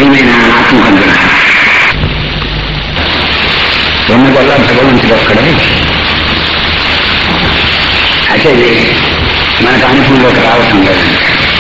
ప్రియమైన ఆత్మబంధున ఉన్నదల్లా భగవంతుడు ఒక్కడే అయితే మనకు అనుభవంలోకి రావటం లేదండి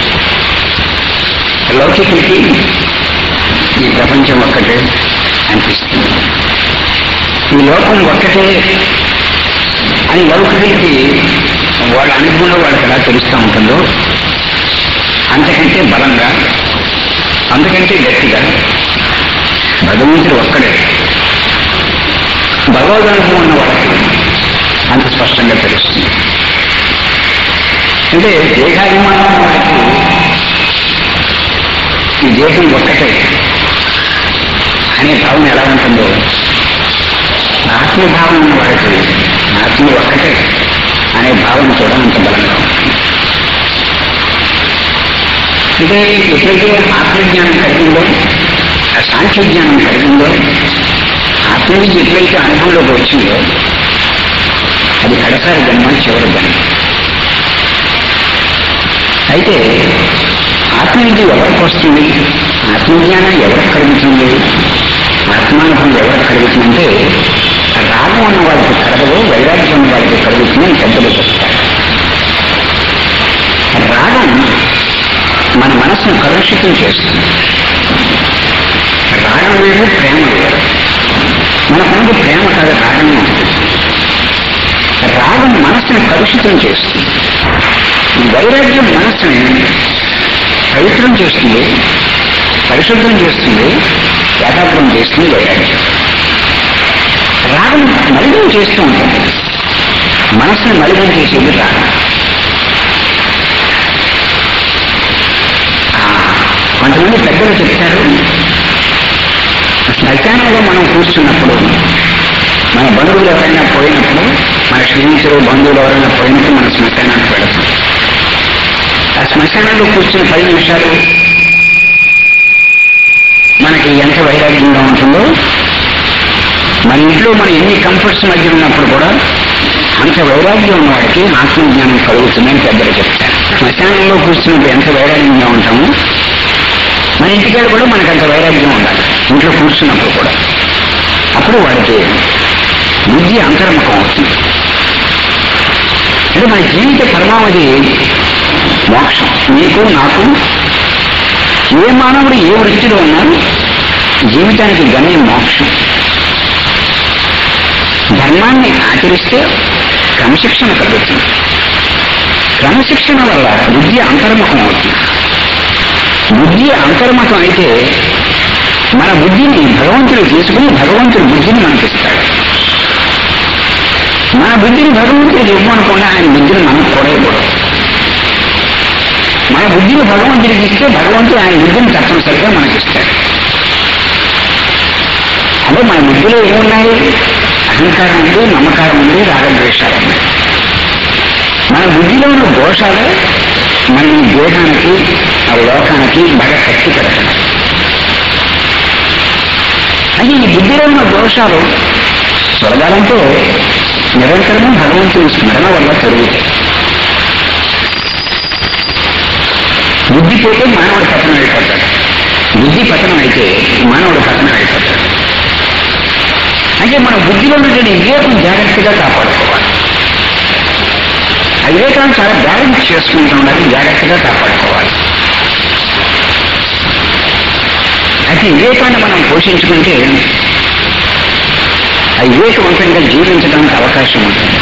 లౌకికులకి ఈ ప్రపంచం ఒక్కటే అనిపిస్తుంది ఈ లోకం ఒక్కటే అని లౌకికులకి వాళ్ళ అనుభవంలో వాళ్ళకి ఎలా తెలుస్తూ ఉంటుందో అంతకంటే బలంగా అంతకంటే గట్టిగా భగవంతుడు ఒక్కడే భగవద్ అనుభవం ఉన్న వాళ్ళకి అంత స్పష్టంగా తెలుస్తుంది అంటే దేహాభిమానం ఉన్న వాళ్ళకి ఈ దేహం ఒక్కటే అనే భావన ఎలా ఉంటుందో ఆత్మభావం ఉన్న వాడికి ఆత్మ ఒక్కటే అనే భావన కూడా అంత బలంగా ఉంటుంది అంటే ఎప్పుడైతే ఆత్మజ్ఞానం కలిగిందో ఆ సాంఖ్య జ్ఞానం కలిగిందో ఆత్మవిద్య ఎప్పుడైతే అనుభవంలోకి వచ్చిందో అది కడసారి జన్మ చివరి జన్మ అయితే ఆత్మవిద్య ఎవరికి వస్తుంది ఆత్మజ్ఞానం ఎవరికి కలుగుతుంది ఆత్మానుభవం ఎవరికి కలుగుతుందంటే రాగం ఉన్న వాళ్ళకి కలగదు వైరాగ్యం ఉన్న వాళ్ళకి కలుగుతుంది అని పెద్దలు చెప్తారు రాగం మన మనసును కలుషితం చేస్తుంది రాగం వేరు ప్రేమ వేరు మన ముందు ప్రేమ కాదు రాగం ఉంటుంది రాగం మనస్సును కలుషితం చేస్తుంది ఈ వైరాగ్యం మనస్సుని పవిత్రం చేస్తుంది పరిశుద్ధం చేస్తుంది ఏకాగ్రం చేస్తుంది వైరాగ్యం రాగం మలినం చేస్తూ ఉంటుంది మనస్సును మలినం చేసేది రాగం ఆ, కొంతమంది పెద్దలు చెప్తారు శ్మశానంలో మనం కూర్చున్నప్పుడు మన బంధువులు ఎవరైనా పోయినప్పుడు మన స్నేహితులు బంధువులు ఎవరైనా పోయినప్పుడు మన శ్మశానానికి వెళతాం ఆ శ్మశానంలో కూర్చుని పది నిమిషాలు మనకి ఎంత వైరాగ్యంగా ఉంటుందో మన ఇంట్లో మన ఎన్ని కంఫర్ట్స్ మధ్య ఉన్నప్పుడు కూడా అంత వైరాగ్యం ఉన్న వాడికి ఆత్మజ్ఞానం కలుగుతుందని పెద్దలు చెప్తారు శ్మశానంలో కూర్చున్నప్పుడు ఎంత వైరాగ్యంగా ఉంటామో మన ఇంటికాడ కూడా మనకు అంత వైరాగ్యం ఉండాలి ఇంట్లో కూర్చున్నప్పుడు కూడా అప్పుడు వాడికి బుద్ధి అంతర్ముఖం అవుతుంది అంటే మన జీవిత పరమావధి మోక్షం నీకు నాకు ఏ మానవుడు ఏ వృత్తిలో ఉన్నా జీవితానికి గమ్యం మోక్షం ధర్మాన్ని ఆచరిస్తే క్రమశిక్షణ కలుగుతుంది క్రమశిక్షణ వల్ల బుద్ధి అంతర్ముఖం అవుతుంది బుద్ధి అంతర్ముఖం అయితే మన బుద్ధిని భగవంతుడు తీసుకుని భగవంతుడి బుద్ధిని మనకిస్తాడు మన బుద్ధిని భగవంతుడికి ఇవ్వనుకుండా ఆయన బుద్ధిని మనం కూడా ఇవ్వడు మన బుద్ధిని భగవంతుడికి ఇస్తే భగవంతుడు ఆయన బుద్ధిని తప్పనిసరిగా మనకిస్తాడు అంటే మన బుద్ధిలో ఏమున్నాయి అహంకారం ఉంది మమకారం ఉంది రాగద్వేషాలు ఉన్నాయి మన బుద్ధిలో ఉన్న దోషాలు మన ఈ దేహానికి ఆ లోకానికి బాగా కట్టి పెడతాయి అంటే ఈ బుద్ధిలో ఉన్న దోషాలు తొలగాలంటే నిరంతరము భగవంతుని స్మరణ వల్ల పెరుగుతాయి బుద్ధి పోతే మానవుడు పతనం అయిపోతాడు బుద్ధి పతనం అయితే మానవుడు పతనం అయిపోతాడు అంటే మన బుద్ధిలో ఉన్నటువంటి వివేకం జాగ్రత్తగా కాపాడుకోవాలి ఆ వివేకాన్ని చాలా బ్యాలెన్స్ చేసుకుంటూ ఉండాలి జాగ్రత్తగా కాపాడుకోవాలి అయితే వివేకాన్ని మనం పోషించుకుంటే ఆ వివేకవంతంగా జీవించడానికి అవకాశం ఉంటుంది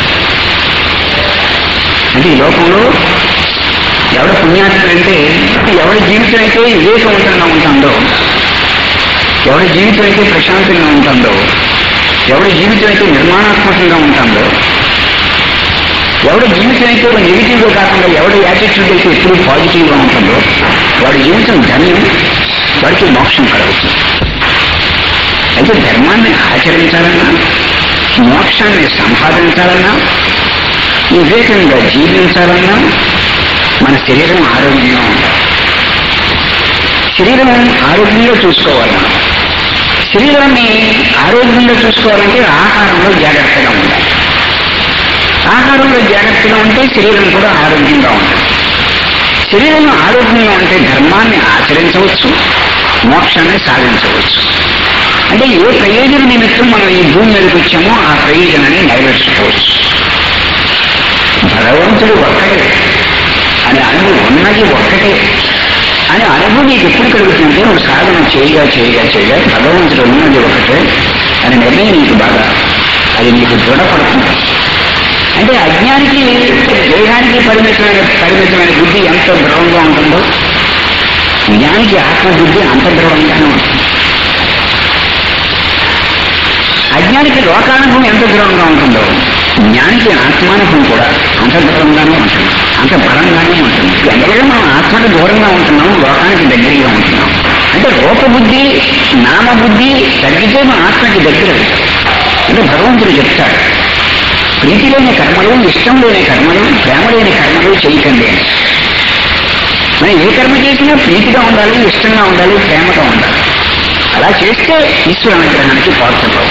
అంటే ఈ లోకంలో ఎవడ పుణ్యాత్ముడు అంటే ఎవరి జీవితం అయితే వివేకవంతంగా ఉంటుందో ఎవరి జీవితం అయితే ప్రశాంతంగా ఉంటుందో ఎవరి జీవితం అయితే నిర్మాణాత్మకంగా ఉంటుందో ఎవడి జీవితం అయితే నెగిటివ్ గా కాకుండా ఎవడి యాటిట్యూడ్ అయితే ఎప్పుడు పాజిటివ్ గా ఉంటుందో వాడి జీవితం ధన్యం వాడికి మోక్షం కలుగుతుంది అయితే ధర్మాన్ని ఆచరించాలన్నా మోక్షాన్ని సంపాదించాలన్నా వివేకంగా జీవించాలన్నా మన శరీరం ఆరోగ్యంగా ఉండాలి శరీరం ఆరోగ్యంగా చూసుకోవాలి మనం శరీరాన్ని ఆరోగ్యంగా చూసుకోవాలంటే ఆహారంలో జాగ్రత్తగా ఉండాలి ఆహారంలో జాగ్రత్తగా ఉంటే శరీరం కూడా ఆరోగ్యంగా ఉంటుంది శరీరం ఆరోగ్యంగా ఉంటే ధర్మాన్ని ఆచరించవచ్చు మోక్షాన్ని సాధించవచ్చు అంటే ఏ ప్రయోజన నిమిత్తం మనం ఈ భూమి మీదకి వచ్చామో ఆ ప్రయోజనాన్ని నెరవేర్చుకోవచ్చు భగవంతుడు ఒక్కడే అని అనుభవం ఉన్నది ఒక్కటే అని అనుభవం నీకు ఎప్పుడు కలుగుతుందంటే నువ్వు సాధన చేయగా చేయగా చేయగా భగవంతుడు ఉన్నది ఒకటే అని నిర్ణయం నీకు బాగా అది నీకు దృఢపడుతుంది అంటే అజ్ఞానికి దేహానికి పరిమితమైన పరిమితమైన బుద్ధి ఎంత దృఢంగా ఉంటుందో జ్ఞానికి ఆత్మబుద్ధి అంత దృఢంగానే ఉంటుంది అజ్ఞానికి లోకానుభవం ఎంత దూరంగా ఉంటుందో జ్ఞానికి ఆత్మానుభవం కూడా అంత దూరంగానే ఉంటుంది అంత బలంగానే ఉంటుంది ఎందుకంటే మనం ఆత్మకు దూరంగా ఉంటున్నాం లోకానికి దగ్గరగా ఉంటున్నాం అంటే రూపబుద్ధి నామబుద్ధి తగ్గితే మన ఆత్మకి దగ్గర అంటే భగవంతుడు చెప్తాడు ప్రీతి లేని కర్మలు ఇష్టం లేని కర్మలు ప్రేమ లేని కర్మలు చేయకండి అని మనం ఏ కర్మ చేసినా ప్రీతిగా ఉండాలి ఇష్టంగా ఉండాలి ప్రేమగా ఉండాలి అలా చేస్తే ఈశ్వర అనుగ్రహానికి పాత్రలు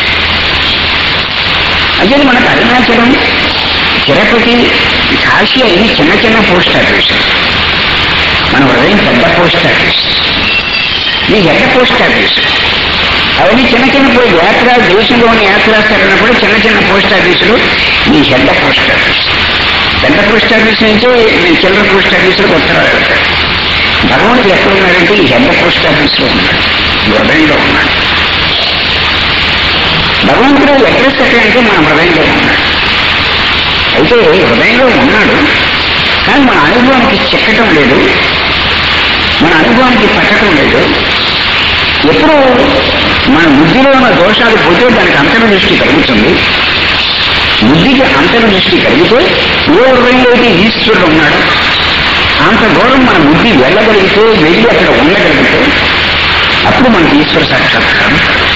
అదే మనకు అరుణాచలం తిరుపతి కాశీ అవి చిన్న చిన్న పోస్ట్ ఆఫీస్ మన హృదయం పెద్ద పోస్ట్ ఆఫీస్ ఈ పెద్ద పోస్ట్ ఆఫీస్ అవన్నీ చిన్న చిన్న పోయి యాత్ర దేశంలోని యాత్రాస్తారన్నప్పుడు చిన్న చిన్న పోస్ట్ ఆఫీసులు ఈ పెద్ద పోస్ట్ ఆఫీస్ పెద్ద పోస్ట్ ఆఫీస్ నుంచి ఈ చిల్లర పోస్ట్ ఆఫీసులకు ఉత్తరాలు వెళ్తారు భగవంతుడు ఎక్కడ ఉన్నాడంటే ఈ పెద్ద పోస్ట్ ఆఫీస్లో ఉన్నాడు ఈ హృదయంలో ఉన్నాడు భగవంతుడు అడ్రస్ ఎక్కడంటే మన హృదయంలో ఉన్నాడు అయితే హృదయంలో ఉన్నాడు కానీ మన అనుభవానికి చెక్కటం లేదు మన అనుభవానికి పట్టడం లేదు ఎప్పుడు మన బుద్ధిలో ఉన్న దోషాలు పోతే దానికి అంతర్దృష్టి కలుగుతుంది బుద్ధికి అంతర్దృష్టి కలిగితే ఏ హృదయంలో అయితే ఈశ్వరుడు ఉన్నాడు అంత దూరం మన బుద్ధి వెళ్ళగలిగితే వెళ్ళి అక్కడ ఉండగలిగితే అప్పుడు మనకి ఈశ్వర సాక్షాత్కారం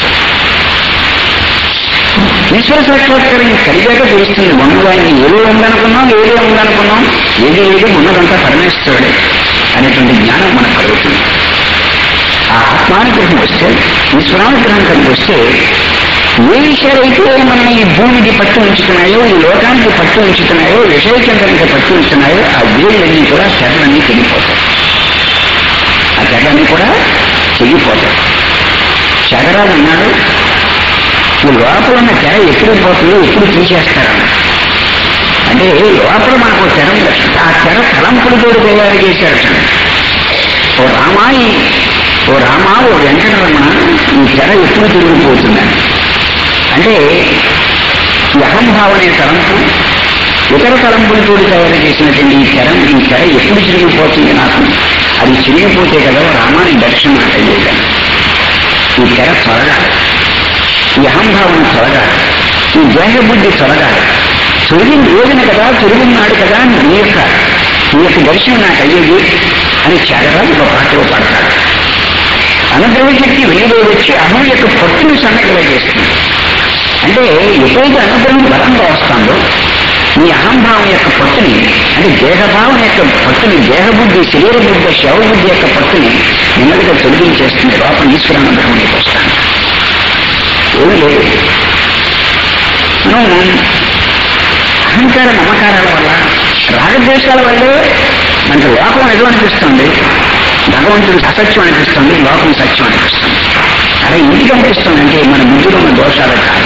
ఈశ్వర సాక్షాత్కారం కలిగాక తెలుస్తుంది ఉన్నదానికి ఏదో ఉందనుకున్నాం ఏదో ఉందనుకున్నాం ఏది ఏది ఉన్నదంతా పరమేశ్వరుడే అనేటువంటి జ్ఞానం మనకు కలుగుతుంది ఆ ఆత్మానుగ్రహం వస్తే ఈశ్వరానుగ్రహం కలిగి వస్తే ఏ విషయాలైతే మనం ఈ భూమికి పట్టు ఉంచుతున్నాయో ఈ లోకానికి పట్టు ఉంచుతున్నాయో విషయచంద్రానికి పట్టు ఉంచుతున్నాయో ఆ వేళ్ళన్నీ కూడా చెరలన్నీ తెగిపోతాయి ఆ చెరలన్నీ కూడా తెగిపోతాయి చదరాలు ఉన్నాడు ఈ లోపల ఉన్న తెర ఎప్పుడు పోతుందో ఎప్పుడు తీసేస్తారన్న అంటే లోపల మనకు తెర ఉంది ఆ తెర తలంపులతో తయారు చేశారు చూడండి. ఓ రామాయి ఓ రామా ఓ వెంకటరమణ ఈ తెర ఎప్పుడు తిరిగిపోతుందని అంటే ఈ అహంభావనే తలంపు ఇతర తలంపులతో తయారు చేసినటువంటి ఈ తెర ఈ తెర ఎప్పుడు చిరిగిపోతుంది నాకు అది చిరిగిపోతే కదా రామాని దర్శనం అయ్యేదాన్ని ఈ తెర త్వరగాలి ఈ అహంభావం త్వరగాలి ఈ దేహబుద్ధి త్వరగాలి తొలగిన రోజున కదా తొలగినాడు కదా నీ యొక్క నీ యొక్క దర్శనం నాకు అయ్యేది అని చాగరాలు ఒక పాటలో పడతాడు అనుగ్రహ శక్తి వెలుగులో వచ్చి అహం యొక్క పట్టుని సన్నగల చేస్తుంది అంటే ఎప్పుడైతే అనుగ్రహం బలంగా వస్తుందో నీ అహంభావం యొక్క పట్టుని అంటే దేహభావం యొక్క పట్టుని దేహబుద్ధి శరీర బుద్ధి శవబుద్ధి యొక్క పట్టుని నెమ్మదిగా తొలగించేస్తుంది లోపల ఈశ్వరానుగ్రహం నీకు వస్తాను ఏమీ లేదు మనం అహంకార మమకారాల వల్ల రాగద్వేషాల వల్లే మనకి లోకం ఏదో అనిపిస్తుంది భగవంతుడు అసత్యం అనిపిస్తుంది లోకం సత్యం అనిపిస్తుంది అలా ఎందుకు అనిపిస్తుంది అంటే మన బుద్ధిలో ఉన్న దోషాలు కాదు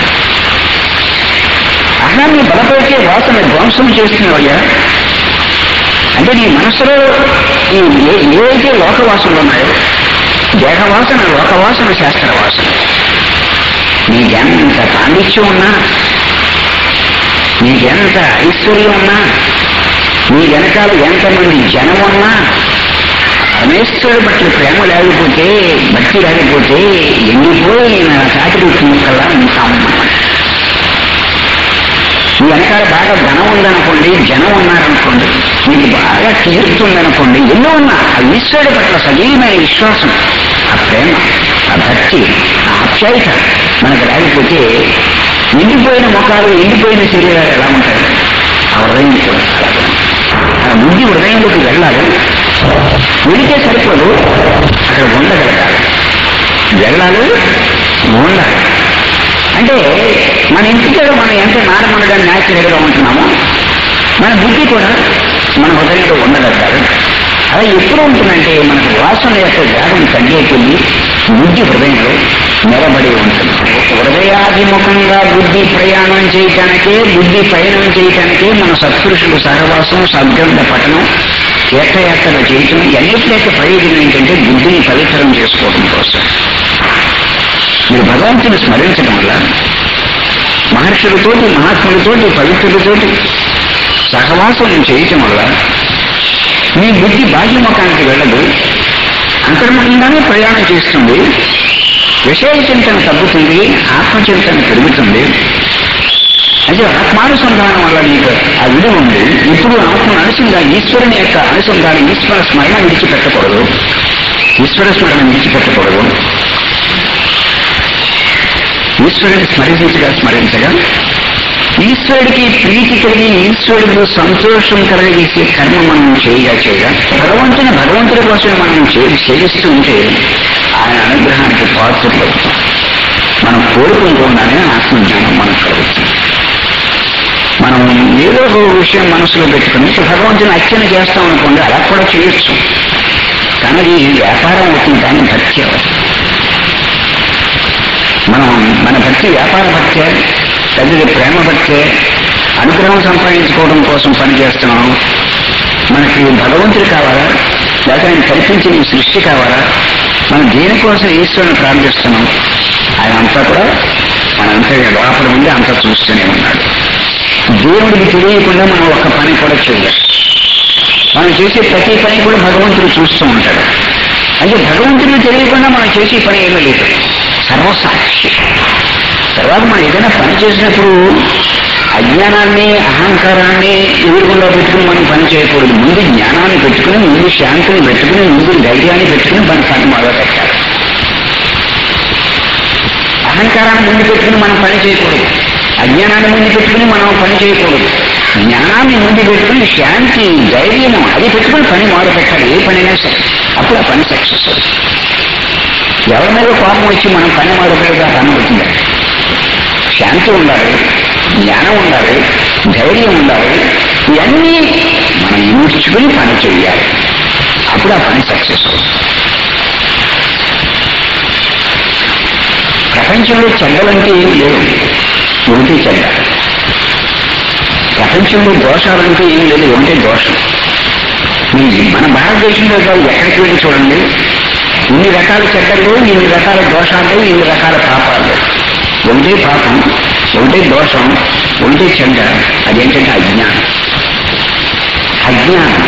అహాన్ని బలపరిచే వాసన ధ్వంసం చేస్తున్నావయ్యా అంటే నీ మనసులో ఈ ఏ- ఏవైతే లోకవాసనలు ఉన్నాయో దేహవాసన లోకవాసన శాస్త్రవాసన నీకెంత పాండిత్యం ఉన్నా నీకెంత ఐశ్వర్యం ఉన్నా నీ వెనకాల ఎంతమంది జనం ఉన్నా పరమేశ్వరుడు పట్ల ప్రేమ లేకపోతే భక్తి లేకపోతే ఎండిపోయి నా కాటికి ముక్కల్లా ఉంటాము మీ వెనకాల బాగా ధనం ఉందనుకోండి జనం ఉన్నారనుకోండి మీకు బాగా కీర్తుందనుకోండి ఎన్నో ఉన్నా ఆ ఈశ్వరుడి పట్ల సజీవమైన విశ్వాసం ఆ ప్రేమ ఆ భక్తి ఆ ఆప్యాయత మనకు లేకపోతే ఎండిపోయిన ముఖాలు ఎండిపోయిన శరీరాలు ఎలా ఉంటాయి ఆ హృదయం కూడా అలాగే ఉంటుంది. ఆ బుద్ధి హృదయంలోకి వెళ్ళాలి వెళితే సరిపోదు అక్కడ ఉండగలగాలి వెళ్ళాలి ఉండాలి అంటే మన ఇంటికి మనం ఎంత నార్మల్గా న్యాచురల్గా ఉంటున్నామో మన బుద్ధి కూడా మన హృదయంలో ఉండగలగాలి అలా ఎప్పుడు ఉంటుందంటే మనకు వాసన యొక్క వేగం తగ్గేకొద్ది బుద్ధి హృదయంలో నిలబడి ఉంటుంది హృదయాభిముఖంగా బుద్ధి ప్రయాణం చేయటానికే బుద్ధి ప్రయాణం చేయటానికే మన సత్పురుషులు సహవాసం సద్గ్రంథ పఠనం తీర్థయాత్రలు చేయటం అన్నిటి యొక్క ప్రయోజనం ఏంటంటే బుద్ధిని పవిత్రం చేసుకోవడం కోసం మీరు భగవంతుని స్మరించడం వల్ల మహర్షులతోటి మహాత్ములతోటి పవిత్రులతోటి సహవాసం చేయటం వల్ల మీ బుద్ధి బాహ్యముఖానికి వెళ్ళదు అంతర్ముఖంగానే ప్రయాణం చేస్తుంది విషయ చింతన తగ్గుతుంది ఆత్మచింతన పెరుగుతుంది అంటే ఆత్మానుసంధానం వల్ల నీకు ఆ విలువ ఉంది ఇప్పుడు ఆత్మ అనుసంధానం ఈశ్వరుని యొక్క అనుసంధానం ఈశ్వర స్మరణ విడిచిపెట్టకూడదు ఈశ్వర స్మరణ విడిచిపెట్టకూడదు ఈశ్వరుని స్మరించగా స్మరించగా ఈశ్వరుడికి ప్రీతి కలిగి ఈశ్వరుడు సంతోషం కలిగేసే కర్మ మనం చేయగా చేయగా భగవంతుని భగవంతుడి కోసం మనం చే- చేయిస్తూ ఉంటే ఆయన అనుగ్రహానికి పాత్రలు మనం కోరుకుంటుండానే ఆత్మజ్ఞానం మనకు కలుగుతుంది మనం ఏదో ఒక విషయం మనసులో పెట్టుకుని ఇప్పుడు భగవంతుని అర్చన చేస్తాం అనుకోండి అలా కూడా చేయొచ్చు కానీ అది వ్యాపారం అవుతుంది కానీ భక్తి అవసరం మనం మన భక్తి వ్యాపార భక్తే పెద్దది ప్రేమ భక్తే అనుగ్రహం సంపాదించుకోవడం కోసం పనిచేస్తున్నాం మనకి భగవంతుడు కావాలా లేక ఆయన కల్పించిన ఈ సృష్టి కావాలా మనం దేనికోసం ఈశ్వరుని ప్రార్థిస్తున్నాం ఆయన అంతా కూడా మనంతా లోపల ఉండి అంతా చూస్తూనే ఉన్నాడు దేవుడికి తెలియకుండా మనం ఒక్క పని కూడా చేయలేం మనం చేసే ప్రతి పని కూడా భగవంతుడు చూస్తూ ఉంటాడు అంటే భగవంతుడికి తెలియకుండా మనం చేసే పని ఏమీ లేదు సర్వసాక్షి తర్వాత మనం ఏదైనా పని చేసినప్పుడు అజ్ఞానాన్ని అహంకారాన్ని ఎదురుకుండా పెట్టుకుని మనం పని చేయకూడదు ముందు జ్ఞానాన్ని పెట్టుకుని ముందు శాంతిని పెట్టుకుని ముందు ధైర్యాన్ని పెట్టుకుని మన పని మొదలు పెట్టాలి అహంకారాన్ని ముందు పెట్టుకుని మనం పని చేయకూడదు అజ్ఞానాన్ని ముందు పెట్టుకుని మనం పని చేయకూడదు జ్ఞానాన్ని ముందు పెట్టుకుని శాంతి ధైర్యము అది పెట్టుకుని పని మొదలు పెట్టాలి ఏ పనైనా సరే అప్పుడు ఆ పని సక్సెస్ అవుతుంది ఎవరి మీద కోపం వచ్చి మనం పని మొదలు పెడితే ఆ పని అవుతుంది శాంతి ఉండాలి జ్ఞానం ఉండాలి ధైర్యం ఉండాలి ఇవన్నీ మనం ఇముడ్చుకుని పని చేయాలి అప్పుడు ఆ పని సక్సెస్ అవుతుంది ప్రపంచంలో చెడ్డలంటే ఏం లేవు ఒకటి చెడ్డ ప్రపంచంలో దోషాలంటే ఏం లేదు ఒకటే దోషం మీ మన భారతదేశంలో కాదు ఎక్కడికి వెళ్ళి చూడండి ఇన్ని రకాల చెడ్డలు ఇన్ని రకాల దోషాలు ఇన్ని రకాల పాపాలు ఒకటే పాపం ఒకటే దోషం ఒకటే చెడ్డ అదేంటంటే అజ్ఞానం అజ్ఞానం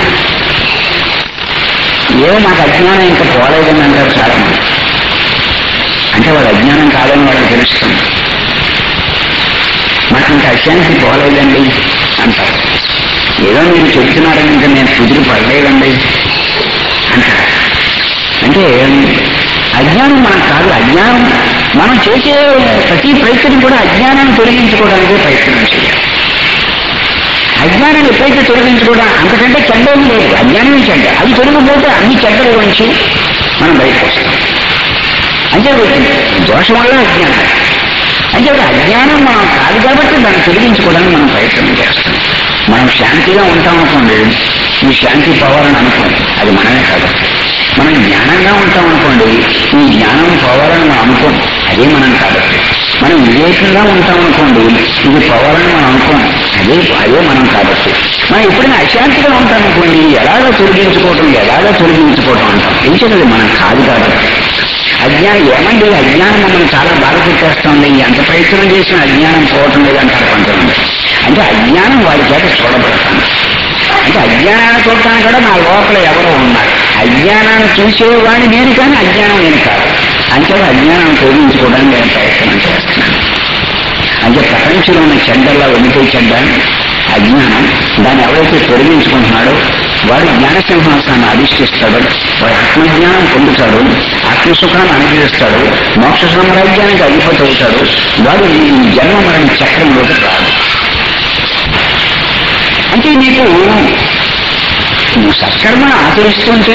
ఏమో మాకు అజ్ఞానం ఇంకా పోలేదని అంటారు చాలా మంది అంటే వాళ్ళ అజ్ఞానం కాదని వాళ్ళకి తెలుస్తుంది మాకు ఇంకా అశాంతి పోలేదండి అంటారు ఏదో మీరు చెప్తున్నారని ఇంకా నేను కుదిరి పడలేదండి అంటారు అంటే అజ్ఞానం మనకు కాదు అజ్ఞానం మనం చేసే ప్రతి ప్రయత్నం కూడా అజ్ఞానాన్ని తొలగించుకోవడానికి ప్రయత్నం చేయాలి అజ్ఞానాన్ని ఎప్పుడైతే తొలగించుకోవడం అంతకంటే చెడ్డేమీ లేదు అజ్ఞానమే చెడ్డ అది తొలగిపోతే అన్ని చెడ్డల గురించి మనం బయటకు వస్తాం అంటే దోషం వల్ల అజ్ఞానం అంటే ఒక అజ్ఞానం మనం కాదు కాబట్టి దాన్ని తొలగించుకోవడానికి మనం ప్రయత్నం చేస్తాం మనం శాంతిగా ఉంటాం అనుకోండి ఈ శాంతి పోవాలని అనుకోండి అది మనమే కాదు మనం జ్ఞానంగా ఉంటాం అనుకోండి ఈ జ్ఞానం పోవాలని మనం అనుకోండి అదే మనం కాబట్టి మనం వివేకంగా ఉంటాం అనుకోండి ఇది పోవాలని మనం అనుకోండి అదే అదే మనం కాబట్టి మనం ఎప్పుడైనా అశాంతిగా ఉంటాం అనుకోండి ఎలాగ తొలగించుకోవటం ఎలాగ తొలగించుకోవటం అంటాం ఏంటది మనం కాదు కాబట్టి అజ్ఞానం ఏమండి అజ్ఞానం మమ్మల్ని చాలా బాధ పెట్టేస్తుంది ఎంత ప్రయత్నం చేసినా అజ్ఞానం పోవటం లేదు అంటారు కొంతమంది అంటే అజ్ఞానం వాడి చేత చూడబడతాను అంటే అజ్ఞానాన్ని చూడటానికి కూడా నా లోపల ఎవరో ఉన్నారు అజ్ఞానాన్ని చూసేవాడిని నేను కానీ అజ్ఞానం నేను కాదు అంటే అజ్ఞానం తొలగించుకోవడానికి నేను ప్రయత్నం చేస్తున్నాను అంటే ప్రపంచంలో ఉన్న చెడ్డల్లో వెనుక చెడ్డ అజ్ఞానం దాన్ని ఎవరైతే తొలగించుకుంటున్నాడో వాడు జ్ఞాన సింహాసనాన్ని అధిష్ఠిస్తాడు వాడు ఆత్మజ్ఞానం పొందుతాడు ఆత్మసుఖాన్ని అనుభవిస్తాడు మోక్ష సామ్రాజ్యానికి అధిపతి అవుతాడు వాడు ఈ జన్మ మరణ చక్రంలోకి రాడు అంటే నీకు నువ్వు సత్కర్మను ఆచరిస్తుంటే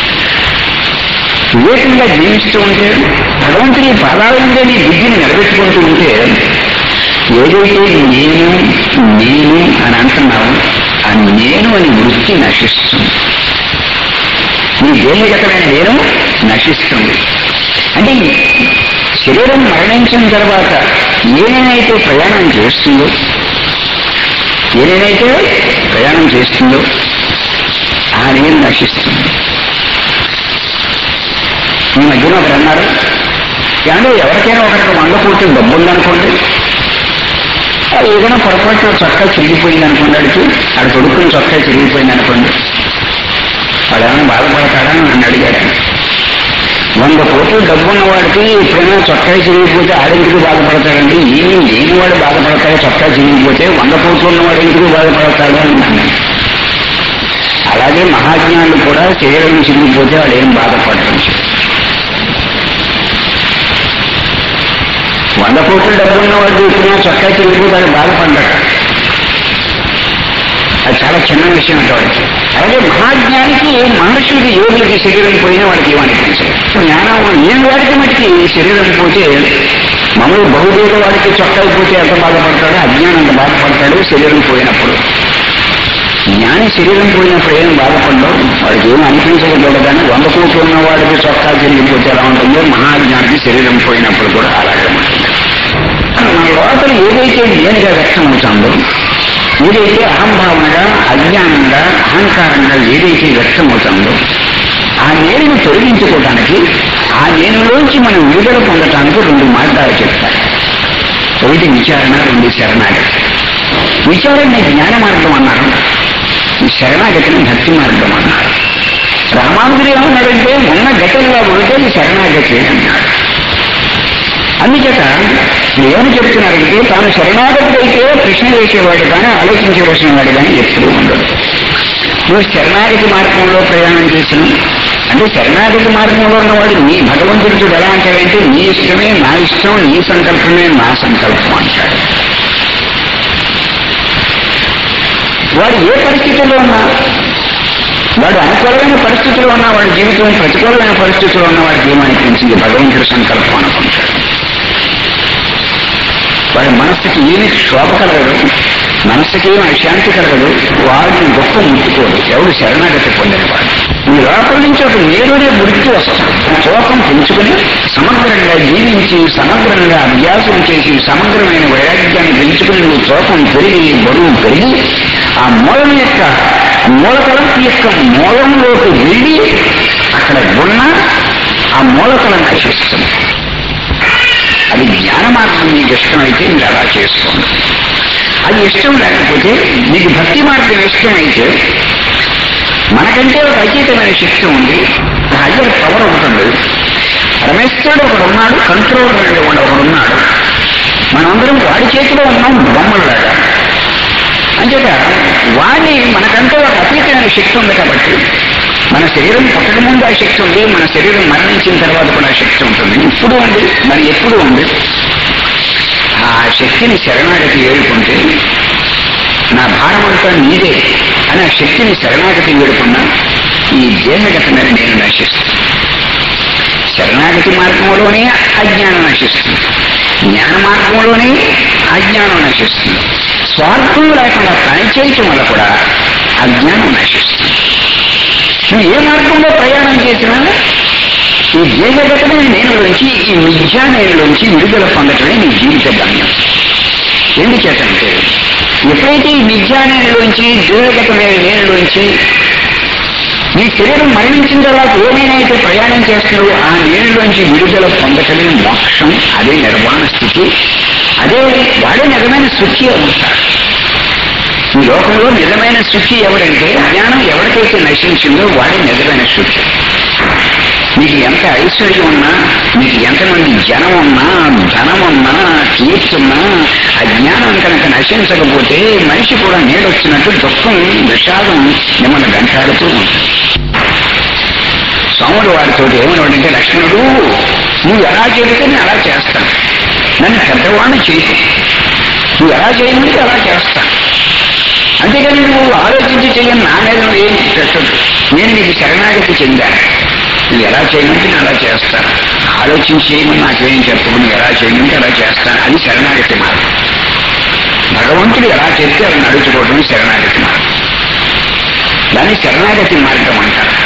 వివేకంగా జీవిస్తూ ఉంటే భగవంతుని పాదాల మీద నీ బుద్ధిని నిలబెట్టుకుంటూ ఉంటే ఏదైతే నేను నేను అని అంటున్నావు ఆ నేను అని వృత్తి నశిస్తుంది ఈ దేహగతమైన నేను నశిస్తుంది అంటే ఈ శరీరం మరణించిన తర్వాత ఏనేనైతే ప్రయాణం చేస్తుందో ఏనేనైతే ప్రయాణం చేస్తుందో ఆ నేను నశిస్తుంది ఈ మధ్యన ఒకరు అన్నారు కానీ ఎవరికైనా ఒకరికి వంద కోట్లు డబ్బు ఉందనుకోండి అది ఏదైనా పొరపాటు చొక్కా చిరిగిపోయింది అనుకోండి అడిగి ఆడ కొడుకుని చొక్కా చిరిగిపోయింది అనుకోండి వాడు ఏమైనా బాధపడతాడా అని నన్ను అడిగాడు ఆయన. వంద కోట్లు డబ్బు ఉన్న వాడికి ఎప్పుడైనా చొక్కా చిరిగిపోతే ఆడెందుకు బాధపడతాడండి ఏమి లేని వాడు బాధపడతాడు చొక్కా చిరిగిపోతే వంద కోట్లు ఉన్నవాడు ఎందుకు బాధపడతాడు అని అన్నాను. అలాగే మహాజ్ఞానులు కూడా శరీరం చిరిగిపోతే వాడు ఏం బాధపడటం వంద కోట్ల డబ్బు ఉన్నవాడు ఎప్పుడైనా చొక్కా చిరిగిపోతే వాడు బాధపడ్డాడు అది చాలా చిన్న విషయం అంటే వాడికి అలాగే మహాజ్ఞానికి మనుషులకి యోగులకి శరీరం పోయినా వాడికి ఏమనిపించదు జ్ఞానం ఏం వాడికి మటుకి శరీరం పోతే మామూలు బహుదేవ వాడికి చొక్కాలు పోతే ఎంత బాధపడతాడో అజ్ఞానం ఎంత బాధపడతాడు శరీరం పోయినప్పుడు జ్ఞాని శరీరం పోయినప్పుడు ఏం బాధపడ్డావు వాడికి ఏం అనిపించకపోవడం కానీ వంద కోట్లు ఉన్న వాడికి చొక్కా తిరిగిపోతే ఎలా ఉంటుందో మహాజ్ఞానికి శరీరం పోయినప్పుడు కూడా అలాగే ఉంటుంది మన లోపల ఏదైతే నేనుగా వ్యక్తం అవుతుందో ఏదైతే అహంభావనగా అజ్ఞానంగా అహంకారంగా ఏదైతే వ్యక్తం అవుతుందో ఆ నేరును తొలగించుకోవడానికి ఆ నేనులోంచి మనం విడుదల పొందటానికి రెండు మార్గాలు చెప్తారు ఒకటి విచారణ రెండు శరణాగతి విచారణ జ్ఞాన మార్గం అన్నారు ఈ శరణాగతిని భక్తి మార్గం అన్నారు రామానుజుడు ఏమన్నాడంటే ఉన్న గతంలో ఉంటే ఈ శరణాగతి అన్నాడు అందుచేత ఇప్పుడు ఏమని చెప్తున్నారంటే తాను శరణాగతుడైతే ప్రశ్న వేసేవాడు కానీ ఆలోచించవలసిన వాడు కానీ ఎప్పుడూ ఉండదు నువ్వు శరణాగతి మార్గంలో ప్రయాణం చేసిన అంటే శరణాగతి మార్గంలో ఉన్నవాడు నీ భగవంతుడితో ఎలా అంటాడంటే నీ ఇష్టమే నా ఇష్టం నీ సంకల్పమే నా సంకల్పం అంటాడు వాడు ఏ పరిస్థితుల్లో ఉన్నా వాడు అనుకూలమైన పరిస్థితుల్లో ఉన్నా వాడి జీవితం ప్రతికూలమైన పరిస్థితుల్లో ఉన్న వాడికి ఏమనిపించింది భగవంతుడి సంకల్పం అనుకుంటాడు వాడి మనస్సుకి ఏమి శోభ కలగదు మనస్సుకి ఏమి అశాంతి కలగదు వాడిని గొప్ప ముట్టుకోడు ఎవడు శరణాగతి పొందినవాడు ఈ లోపల నుంచి ఒక నేరునే మురికి వస్తాడు శోకం పెంచుకుని సమగ్రంగా జీవించి సమగ్రంగా అభ్యాసం చేసి సమగ్రమైన వైరాగ్యాన్ని పెంచుకుని నువ్వు శోకం పెరిగి బరువు పెరిగి ఆ మూలం యొక్క మూలకలం యొక్క మూలంలోకి వెళ్ళి అక్కడ ఉన్న ఆ మూలకలం నశిస్తుంది అది జ్ఞాన మార్గం మీకు ఇష్టమైతే మీరు అలా చేసుకోండి అది ఇష్టం లేకపోతే మీకు భక్తి మార్గం ఇష్టమైతే మనకంటే ఒక అతీతమైన శక్తి ఉంది హయ్యర్ పవర్ ఒకటి ఉంది రమేశ్వరుడు ఒకడు ఉన్నాడు కంట్రోల్ ఒకడు ఉన్నాడు మనందరం వాడి చేతిలో ఉన్నాం బొమ్మలాగా అంచేత వాడిని మనకంటే ఒక అతీతమైన శక్తి ఉంది కాబట్టి మన శరీరం పుట్టక ముందు ఆ శక్తి ఉంది మన శరీరం మరణించిన తర్వాత కూడా ఆ శక్తి ఉంటుంది ఇప్పుడు ఉంది మరి ఎప్పుడు ఉంది ఆ శక్తిని శరణాగతి వేడుకుంటే నా భారమంతా నీదే అని ఆ శక్తిని శరణాగతి వేడుకున్నా ఈ దేహగతమైన నేను నశిస్తుంది శరణాగతి మార్గంలోనే అజ్ఞానం నశిస్తుంది జ్ఞాన మార్గంలోనే అజ్ఞానం నశిస్తుంది స్వార్థం లేకుండా పనిచేయటం వల్ల కూడా అజ్ఞానం నశిస్తుంది నువ్వు ఏ మార్గంలో ప్రయాణం చేసినా ఈ దేహగతమైన నేనులోంచి ఈ మిథ్యా నేనులోంచి విడుదల పొందటమే నీ జీవిత గమ్యం ఎందుచేతంటే ఎప్పుడైతే ఈ మిథ్యా నేనులోంచి దేహగతమైన నేనులోంచి నీ శరీరం మరణించిన తర్వాత ఏ నేనైతే ప్రయాణం చేస్తున్నావో ఆ నేనులోంచి విడుదల పొందటమే మోక్షం అదే నిర్వాణ స్థితి అదే వాడే నిజమైన సుఖి అవుతాడు ఈ లోకంలో నిజమైన సుఖి ఎవడంటే జ్ఞానం ఎవరికైతే నశించిందో వాడే నిజమైన సుఖి మీకు ఎంత ఐశ్వర్యం ఉన్నా మీకు ఎంతమంది జనం ఉన్నా ధనం ఉన్నా కీర్తి ఉన్నా ఆ జ్ఞానం కనుక నశించకపోతే మనిషి కూడా నేడొచ్చినట్టు దుఃఖం విషాదం మిమ్మల్ని వెంటాడుతూ ఉంటుంది స్వాముడు వారితో ఏమన్నాడంటే లక్ష్మణుడు నువ్వు ఎలా చెబితే నేను అలా చేస్తాను నన్ను పెద్దవాడిని చేయకు నువ్వు ఎలా చేయమంటే అలా చేస్తాను అంతేకాని నువ్వు ఆలోచించి చెయ్యని నా మీద నువ్వు ఏం పెట్టదు నేను నీకు శరణాగతి చెందాను నువ్వు ఎలా చేయమంటే నేను అలా చేస్తాను ఆలోచించి చేయమని నాకేం చెప్పు నువ్వు ఎలా చేయమంటే అలా చేస్తాను అది శరణాగతి మార్గం భగవంతుడు ఎలా చెప్తే అలా నడుచుకోవడం శరణాగతి మార్గం దాన్ని శరణాగతి మార్గం అంటారు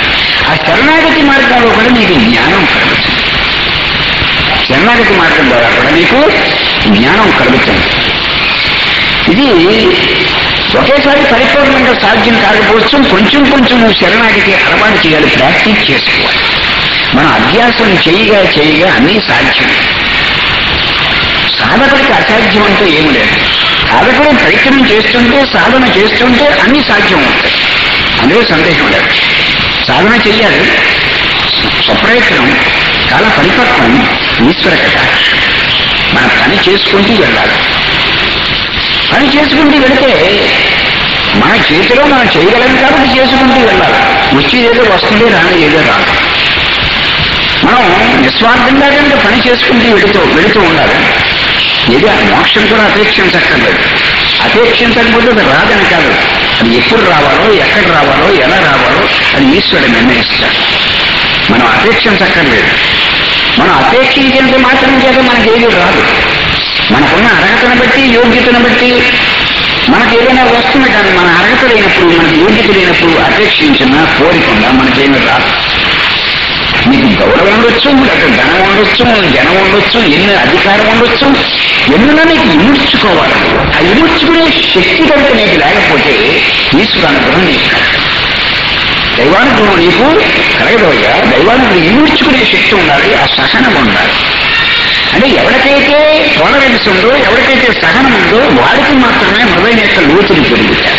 ఆ శరణాగతి మార్గంలో కూడా నీకు జ్ఞానం కలుగుతుంది శరణాగతి మార్గం ద్వారా కూడా నీకు జ్ఞానం కలుగుతుంది ఇది ఒకేసారి పరిపూర్ణంగా సాధ్యం కాకపోవచ్చు కొంచెం కొంచెం నువ్వు శరణాగతి అలవాటు చేయాలి ప్రాక్టీస్ చేసుకోవాలి మనం అభ్యాసం చేయగా చేయగా అన్నీ సాధ్యం సాధకుడికి అసాధ్యం అంటూ ఏమి లేదు సాధకుడు ప్రయత్నం చేస్తుంటే సాధన చేస్తుంటే అన్ని సాధ్యం అవుతాయి అందులో సందేహం లేదు సాధన చెయ్యాలి స్వప్రయత్నం చాలా పరిపక్వం ఈశ్వర కటాక్షం మన పని చేసుకుంటూ వెళ్ళాలి పని చేసుకుంటూ వెళితే మన చేతిలో మనం చేయగలం కాబట్టి చేసుకుంటూ వెళ్ళాలి వచ్చి ఏదో వస్తుంది రాని ఏదో రాదు మనం నిస్వార్థంగా కనుక పని చేసుకుంటూ వెళుతూ వెళుతూ ఉండాలి ఏది ఆ మోక్షం కూడా అపేక్షించక్కర్లేదు అపేక్షించకపోతే అది రాదని కాదు అది ఎప్పుడు రావాలో ఎక్కడ రావాలో ఎలా రావాలో అది ఈశ్వరుడు నిర్ణయిస్తాడు మనం అపేక్షించక్కర్లేదు మనం అపేక్షించేంత మాత్రం చేత మనకి ఏది రాదు మనకున్న అర్హతను బట్టి యోగ్యతను బట్టి మనకి ఏదైనా వస్తుంది కానీ మన అర్హత లేనప్పుడు మనకి యోగ్యత లేనప్పుడు అపేక్షించిన కోరికుండా మనకేమీ రాదు నీకు గౌరవం ఉండొచ్చు లేకపోతే ధనం ఉండొచ్చు జనం ఉండొచ్చు ఎన్ని అధికారం ఉండొచ్చు ఎన్నో నీకు ఇముడ్చుకోవాలి ఆ ఇముడ్చుకునే శక్తి కనుక నీకు లేకపోతే ఈశ్వర అనుగ్రహం నీకు కలగదు. దైవానుగ్రహం నీకు కలగదోయ్యా దైవానుగ్రహం ఇముడ్చుకునే శక్తి ఉండాలి ఆ సహనం ఉండాలి అంటే ఎవరికైతే టోలరెన్స్ ఉందో ఎవరికైతే సహనం ఉందో వాడికి మాత్రమే హృదయం యొక్క లోతులు పెరుగుతాయి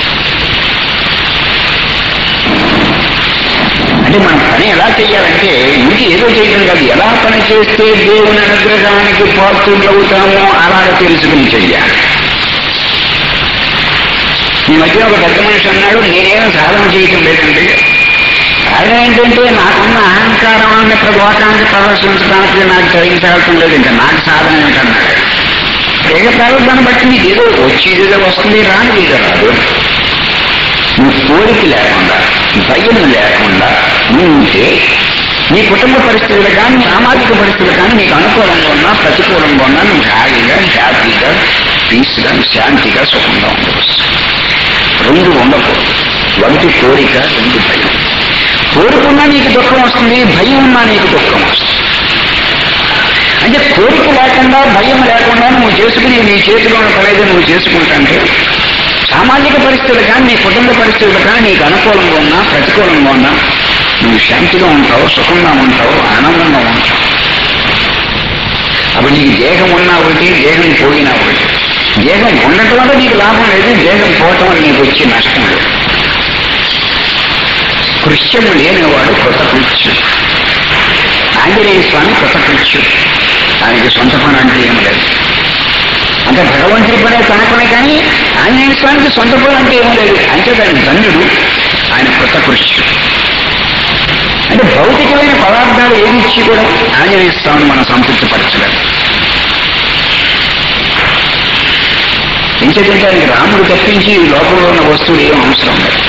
అంటే మన పని ఎలా చేయాలంటే ఇంటి ఏదో చేయడం కాదు ఎలా పని చేస్తే దేవుని అనుగ్రహానికి పాత్రులవుతామో అలాగ తెలుసుకుని చెయ్యాలి ఈ మధ్య ఒక పెద్ద మనిషి అన్నాడు నేనేం సాధన చేయటం లేదండి ఆయన ఏంటంటే నాకున్న అహంకారాన్ని లోకానికి ప్రదర్శించడానికి నాకు తొలగించాల్సిన లేదు ఇంకా నాకు సాధన ఏంటన్నాడు ఏక ప్రారంభాన్ని బట్టి నీకు ఏదో వచ్చేది ఏదో వస్తుంది రాని ఏదో రాదు నువ్వు కోరిక లేకుండా భయం లేకుండా నువ్వు ఉంటే నీ కుటుంబ పరిస్థితులు కానీ సామాజిక పరిస్థితులు కానీ నీకు అనుకూలంగా ఉన్నా ప్రతికూలంగా ఉన్నా నువ్వు హాయిగా హ్యాపీగా పీస్గా శాంతిగా సుఖంగా ఉండవచ్చు రెండు ఉండకూడదు ఒకటి కోరిక రెండు భయం కోరుకున్నా నీకు దుఃఖం వస్తుంది భయం ఉన్నా నీకు దుఃఖం వస్తుంది అంటే కోరిక లేకుండా భయం లేకుండా నువ్వు చేసుకుని నీ చేతిలో ఉన్న పనేదో నువ్వు చేసుకుంటాంటే సామాజిక పరిస్థితులు కానీ నీ కుటుంబ పరిస్థితులు కానీ నీకు అనుకూలంగా ఉన్నా ప్రతికూలంగా ఉన్నా నువ్వు శాంతిగా ఉంటావు సుఖంగా ఉంటావు ఆనందంగా ఉంటావు అప్పుడు నీకు దేహం ఉన్నా ఒకటి దేహం పోయినా ఒకటి దేహం ఉండటం వల్ల నీకు లాభం లేదు దేహం పోవటం వల్ల నీకు వచ్చే నష్టం లేదు కృష్యము లేనివాడు కొత్త కృత్యం ఆంజనేయ స్వామి కొత్త కృత్యం ఆయనకి సొంత పని అంటే ఏం లేదు అంటే భగవంతుడి పనే తన పనే కానీ ఆంజనేయ స్వామికి సొంత పని అంటే ఏమీ లేదు అంటే దాని ధన్యుడు ఆయన కొత్త కృష్యం అంటే భౌతికమైన పదార్థాలు ఏమి ఇచ్చి కూడా ఆంజనేయ స్వామిని మనం సంతృప్తిపరచలేదు ఎందుకంటే ఆయనకి రాముడు తప్పించి ఈ లోకంలో ఉన్న వస్తువులు ఏం అవసరం లేదు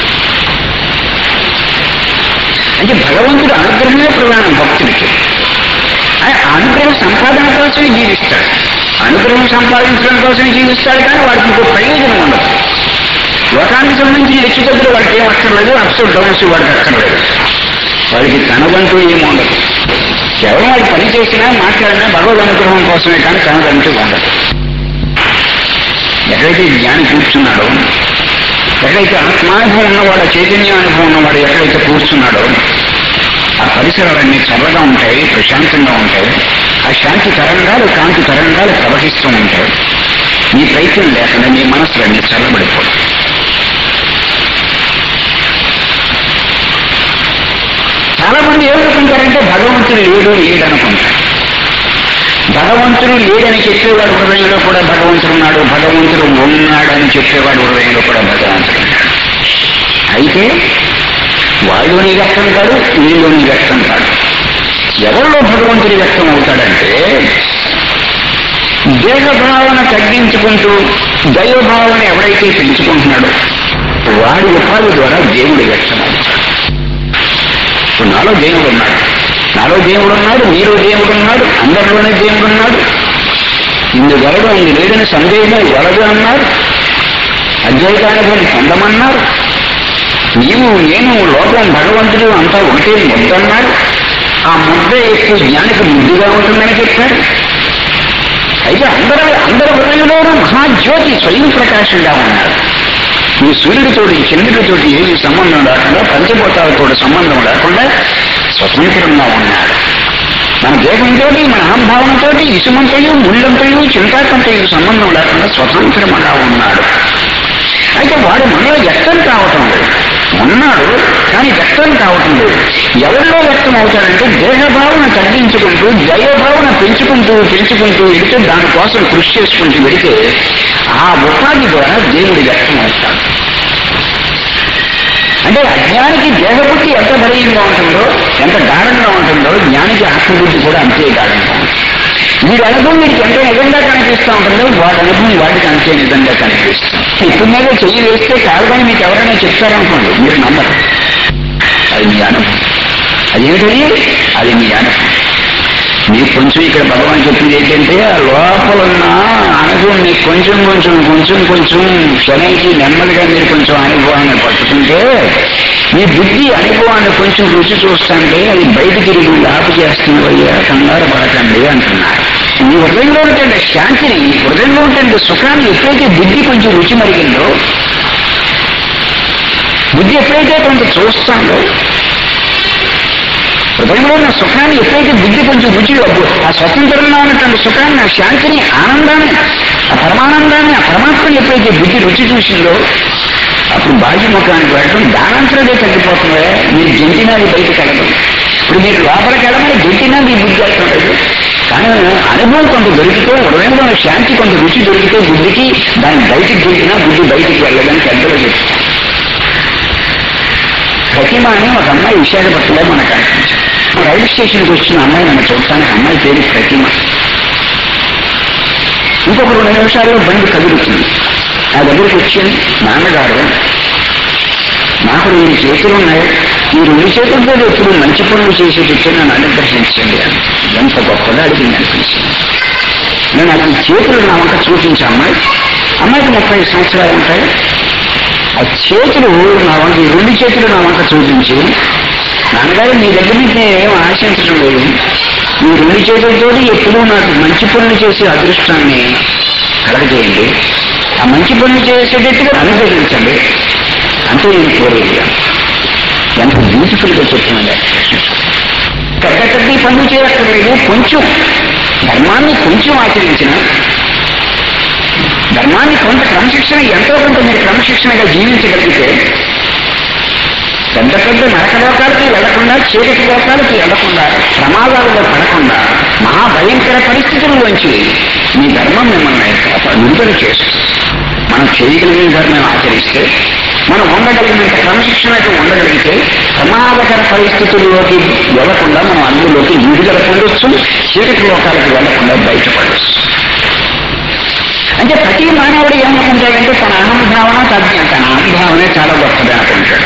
అంటే భగవంతుడు అనుగ్రహమే ప్రధానం భక్తుడికి ఆయన అనుగ్రహం సంపాదన కోసమే జీవిస్తాడు అనుగ్రహం సంపాదించడం కోసమే జీవిస్తాడు కానీ వాడికి ఇంకో ప్రయోజనం ఉండదు లోకానికి సంబంధించిన హెచ్చుతగ్గులు వాడికి ఏం అక్కర్లేదు అప్సర్ డౌన్స్ వాడికి అక్కర్లేదు వాడికి తనదంటూ ఏమి ఉండదు కేవలం వాడి పని చేసినా మాట్లాడినా భగవద్ అనుగ్రహం కోసమే కానీ తనదంటూ ఉండదు ఎక్కడైతే జ్ఞాని కూర్చున్నాడో ఎక్కడైతే ఆత్మానుభవం ఉన్నవాడు చైతన్య అనుభవం ఉన్నవాడు ఎక్కడైతే కూర్చున్నాడో ఆ పరిసరాలన్నీ చల్లగా ఉంటాయి ప్రశాంతంగా ఉంటాయి ఆ శాంతి తరంగాలు కాంతి తరంగాలు ప్రవహిస్తూ ఉంటాయి నీ ప్రయత్నం లేకుండా నీ మనసులన్నీ చల్లబడిపోతాయి చాలా మంది ఏమనుకుంటారంటే భగవంతుడు లేడు లేడు అనుకుంటారు భగవంతుడు లేడని చెప్పేవాడు హృదయంలో కూడా భగవంతుడు ఉన్నాడు భగవంతుడు ఉన్నాడని చెప్పేవాడు హృదయంలో కూడా భగవంతుడు ఉన్నాడు అయితే వాళ్ళలోని వ్యక్తం కాదు వీళ్ళలోని వ్యక్తం కాదు ఎవరిలో భగవంతుడి వ్యక్తం అవుతాడంటే దేహభావన తగ్గించుకుంటూ దైవభావన ఎవరైతే పెంచుకుంటున్నాడో వాడి ఉపాధి ద్వారా దేవుడి వ్యక్తం అవుతాడు ఇప్పుడు నాలో దేవుడు ఉన్నాడు నాలో దేవుడు ఉన్నాడు మీలో దేవుడు ఉన్నాడు అందరిలోనే దేవుడు ఉన్నాడు ఇందు గలడు ఇందు లేదని సందేహమే వలదు అన్నారు అద్వైతానుభవం పొందమన్నారు నీవు నేను లోకం భగవంతుడు అంతా ఒకటే ముద్ద అన్నాడు ఆ ముద్ద ఎక్కువ జ్ఞానికి ముద్దుగా ఉంటుందని చెప్పాడు అయితే అందరూ అందరి హృదయంలోనూ మహాజ్యోతి స్వయం ప్రకాశంగా ఉన్నాడు ఈ సూర్యుడితోటి చంద్రుడితోటి ఏమి సంబంధం లేకుండా పంచభూతాలతో సంబంధం లేకుండా స్వతంత్రంగా ఉన్నాడు మన దేహంతో మన అహంభావంతో ఇసుమంతయు ముళ్ళంతయు చింతాకంతయు సంబంధం లేకుండా స్వతంత్రంగా ఉన్నాడు అయితే వాడు మనలో వ్యక్తం కావటం లేదు ఉన్నాడు కానీ వ్యక్తం కావటం లేదు ఎవరిలో వ్యక్తం అవుతాడంటే దేహభావన తగ్గించుకుంటూ దైవభావన పెంచుకుంటూ పెంచుకుంటూ వెళితే దానికోసం కృషి చేసుకుంటూ వెళితే ఆ ఉపాధి ద్వారా దేవుడు వ్యక్తం అవుతాడు అంటే అజ్ఞానికి దేహబుద్ధి ఎంత బలీయంగా ఉంటుందో ఎంత గాఢంగా ఉంటుందో జ్ఞానికి ఆత్మబుద్ధి కూడా అంతే గాఢంగా ఉంటుంది వీడి అనుభవం వీడికి ఎంత నిజంగా కనిపిస్తూ ఉంటుందో వాడి అనుభవం వాడికి అంతే నిజంగా కనిపిస్తుంది ఇప్పుడు మీద చెయ్యి వేస్తే కాదని మీకు ఎవరైనా చెప్తారనుకోండి మీరు నమ్మరు అది మీ అనుభవం అదేమిటది అది మీ అనుభవం మీకు కొంచెం ఇక్కడ భగవాన్ చెప్పింది ఏంటంటే ఆ లోపల ఉన్న అనుభవం మీకు కొంచెం కొంచెం కొంచెం కొంచెం క్షణించి నెమ్మదిగా మీరు కొంచెం అనుభవాన్ని పట్టుకుంటే మీ బుద్ధి అనుభవాన్ని కొంచెం రుచి చూస్తుంటే అది బయట తిరిగి లాపు చేస్తున్నవయ్యా కంగారు పడకండి అంటున్నారు మీ హృదయంలో ఉంటే శాంతిని మీ హృదయంలో ఉంటే సుఖాన్ని ఎప్పుడైతే బుద్ధి కొంచెం రుచి మరిగిందో బుద్ధి ఎప్పుడైతే కొంచెం చూస్తుందో హృదయంలో ఉన్న సుఖాన్ని ఎప్పుడైతే బుద్ధి కొంచెం రుచి ఆ స్వతంత్రంగా ఉన్నటువంటి సుఖాన్ని ఆ శాంతిని ఆనందాన్ని ఆ పరమానందాన్ని ఆ పరమాత్మని ఎప్పుడైతే బుద్ధి రుచి చూసిందో అప్పుడు బాహ్య ముఖానికి వెళ్ళడం దానంతరదే తగ్గిపోతుందే మీరు జంటినా అది బయటకు వెళ్ళడం ఇప్పుడు మీరు లోపలికి వెళ్ళమని జంటినా మీ బుద్ధి వెళ్తుండదు కానీ అనుభవం కొంత దొరికితే హృదయంలో ఉన్న శాంతి కొంత రుచి దొరికితే బుద్ధికి దాన్ని బయటికి దొరికినా బుద్ధి బయటికి వెళ్ళదని పెద్దలు చెప్తారు ప్రతిమ అని ఒక అమ్మాయి విశాఖపట్నంలో మనకు కనిపించింది రైలు స్టేషన్కి వచ్చిన అమ్మాయి నన్ను చూడటానికి అమ్మాయి పేరు ప్రతిమ ఇంకొక రెండు నిమిషాల్లో బండి కదులుతుంది నా దగ్గరికి వచ్చింది నాన్నగారు నాకు రెండు చేతులు ఉన్నాయి ఈ రెండు చేతులతో ఎప్పుడు మంచి పనులు చేసేటట్టు నన్ను అనుగ్రహించండి అని ఎంత గొప్పగా అడిగింది అనిపించింది నేను నాకు ఈ చేతులు నా వంక చూపించే అమ్మాయి అమ్మాయికి ముప్పై సంవత్సరాలు ఉంటాయి ఆ చేతులు నా వంక ఈ రెండు చేతులు నా వంక చూపించి నాన్నగారు మీ దగ్గర నుంచి నేను ఏం ఆశించడం లేదు మీ రెండు చేతులతో ఎప్పుడూ నాకు మంచి పనులు చేసే అదృష్టాన్ని కలగజేయండి ఆ మంచి పనులు చేసేటట్టుగా అనుగ్రహించండి అంతే నేను కోరేది ఎంత బ్యూటిఫుల్ గా చెప్తున్నాడు పెద్ద పెద్ద పనులు చేయక్కర్లేదు కొంచెం ధర్మాన్ని కొంచెం ఆచరించిన ధర్మాన్ని కొంత క్రమశిక్షణ ఎంతో కొంత మీరు క్రమశిక్షణగా జీవించగలిగితే పెద్ద పెద్ద నరకలోకాలకి వెళ్లకుండా చీకటి లోకాలకి వెళ్లకుండా ప్రమాదాలలో పడకుండా మహాభయంకర పరిస్థితుల్లోంచి మీ ధర్మం మిమ్మల్ని విడుదల చేస్తుంది మనం చేయగలిగిన ధర్మం ఆచరిస్తే మనం ఉండగలిగినంత క్రమశిక్షణగా ఉండగలిగితే ప్రమాదకర పరిస్థితుల్లోకి వెళ్లకుండా మనం అందులోకి విడుదల పొందొచ్చు చీకటి లోకాలకు వెళ్లకుండా బయటపడవచ్చు అంటే ప్రతి మానవుడు ఏమనుకుంటాడంటే తన అహంభావన తగ్గ తన అహంభావనే చాలా గొప్పది అనుకుంటాడు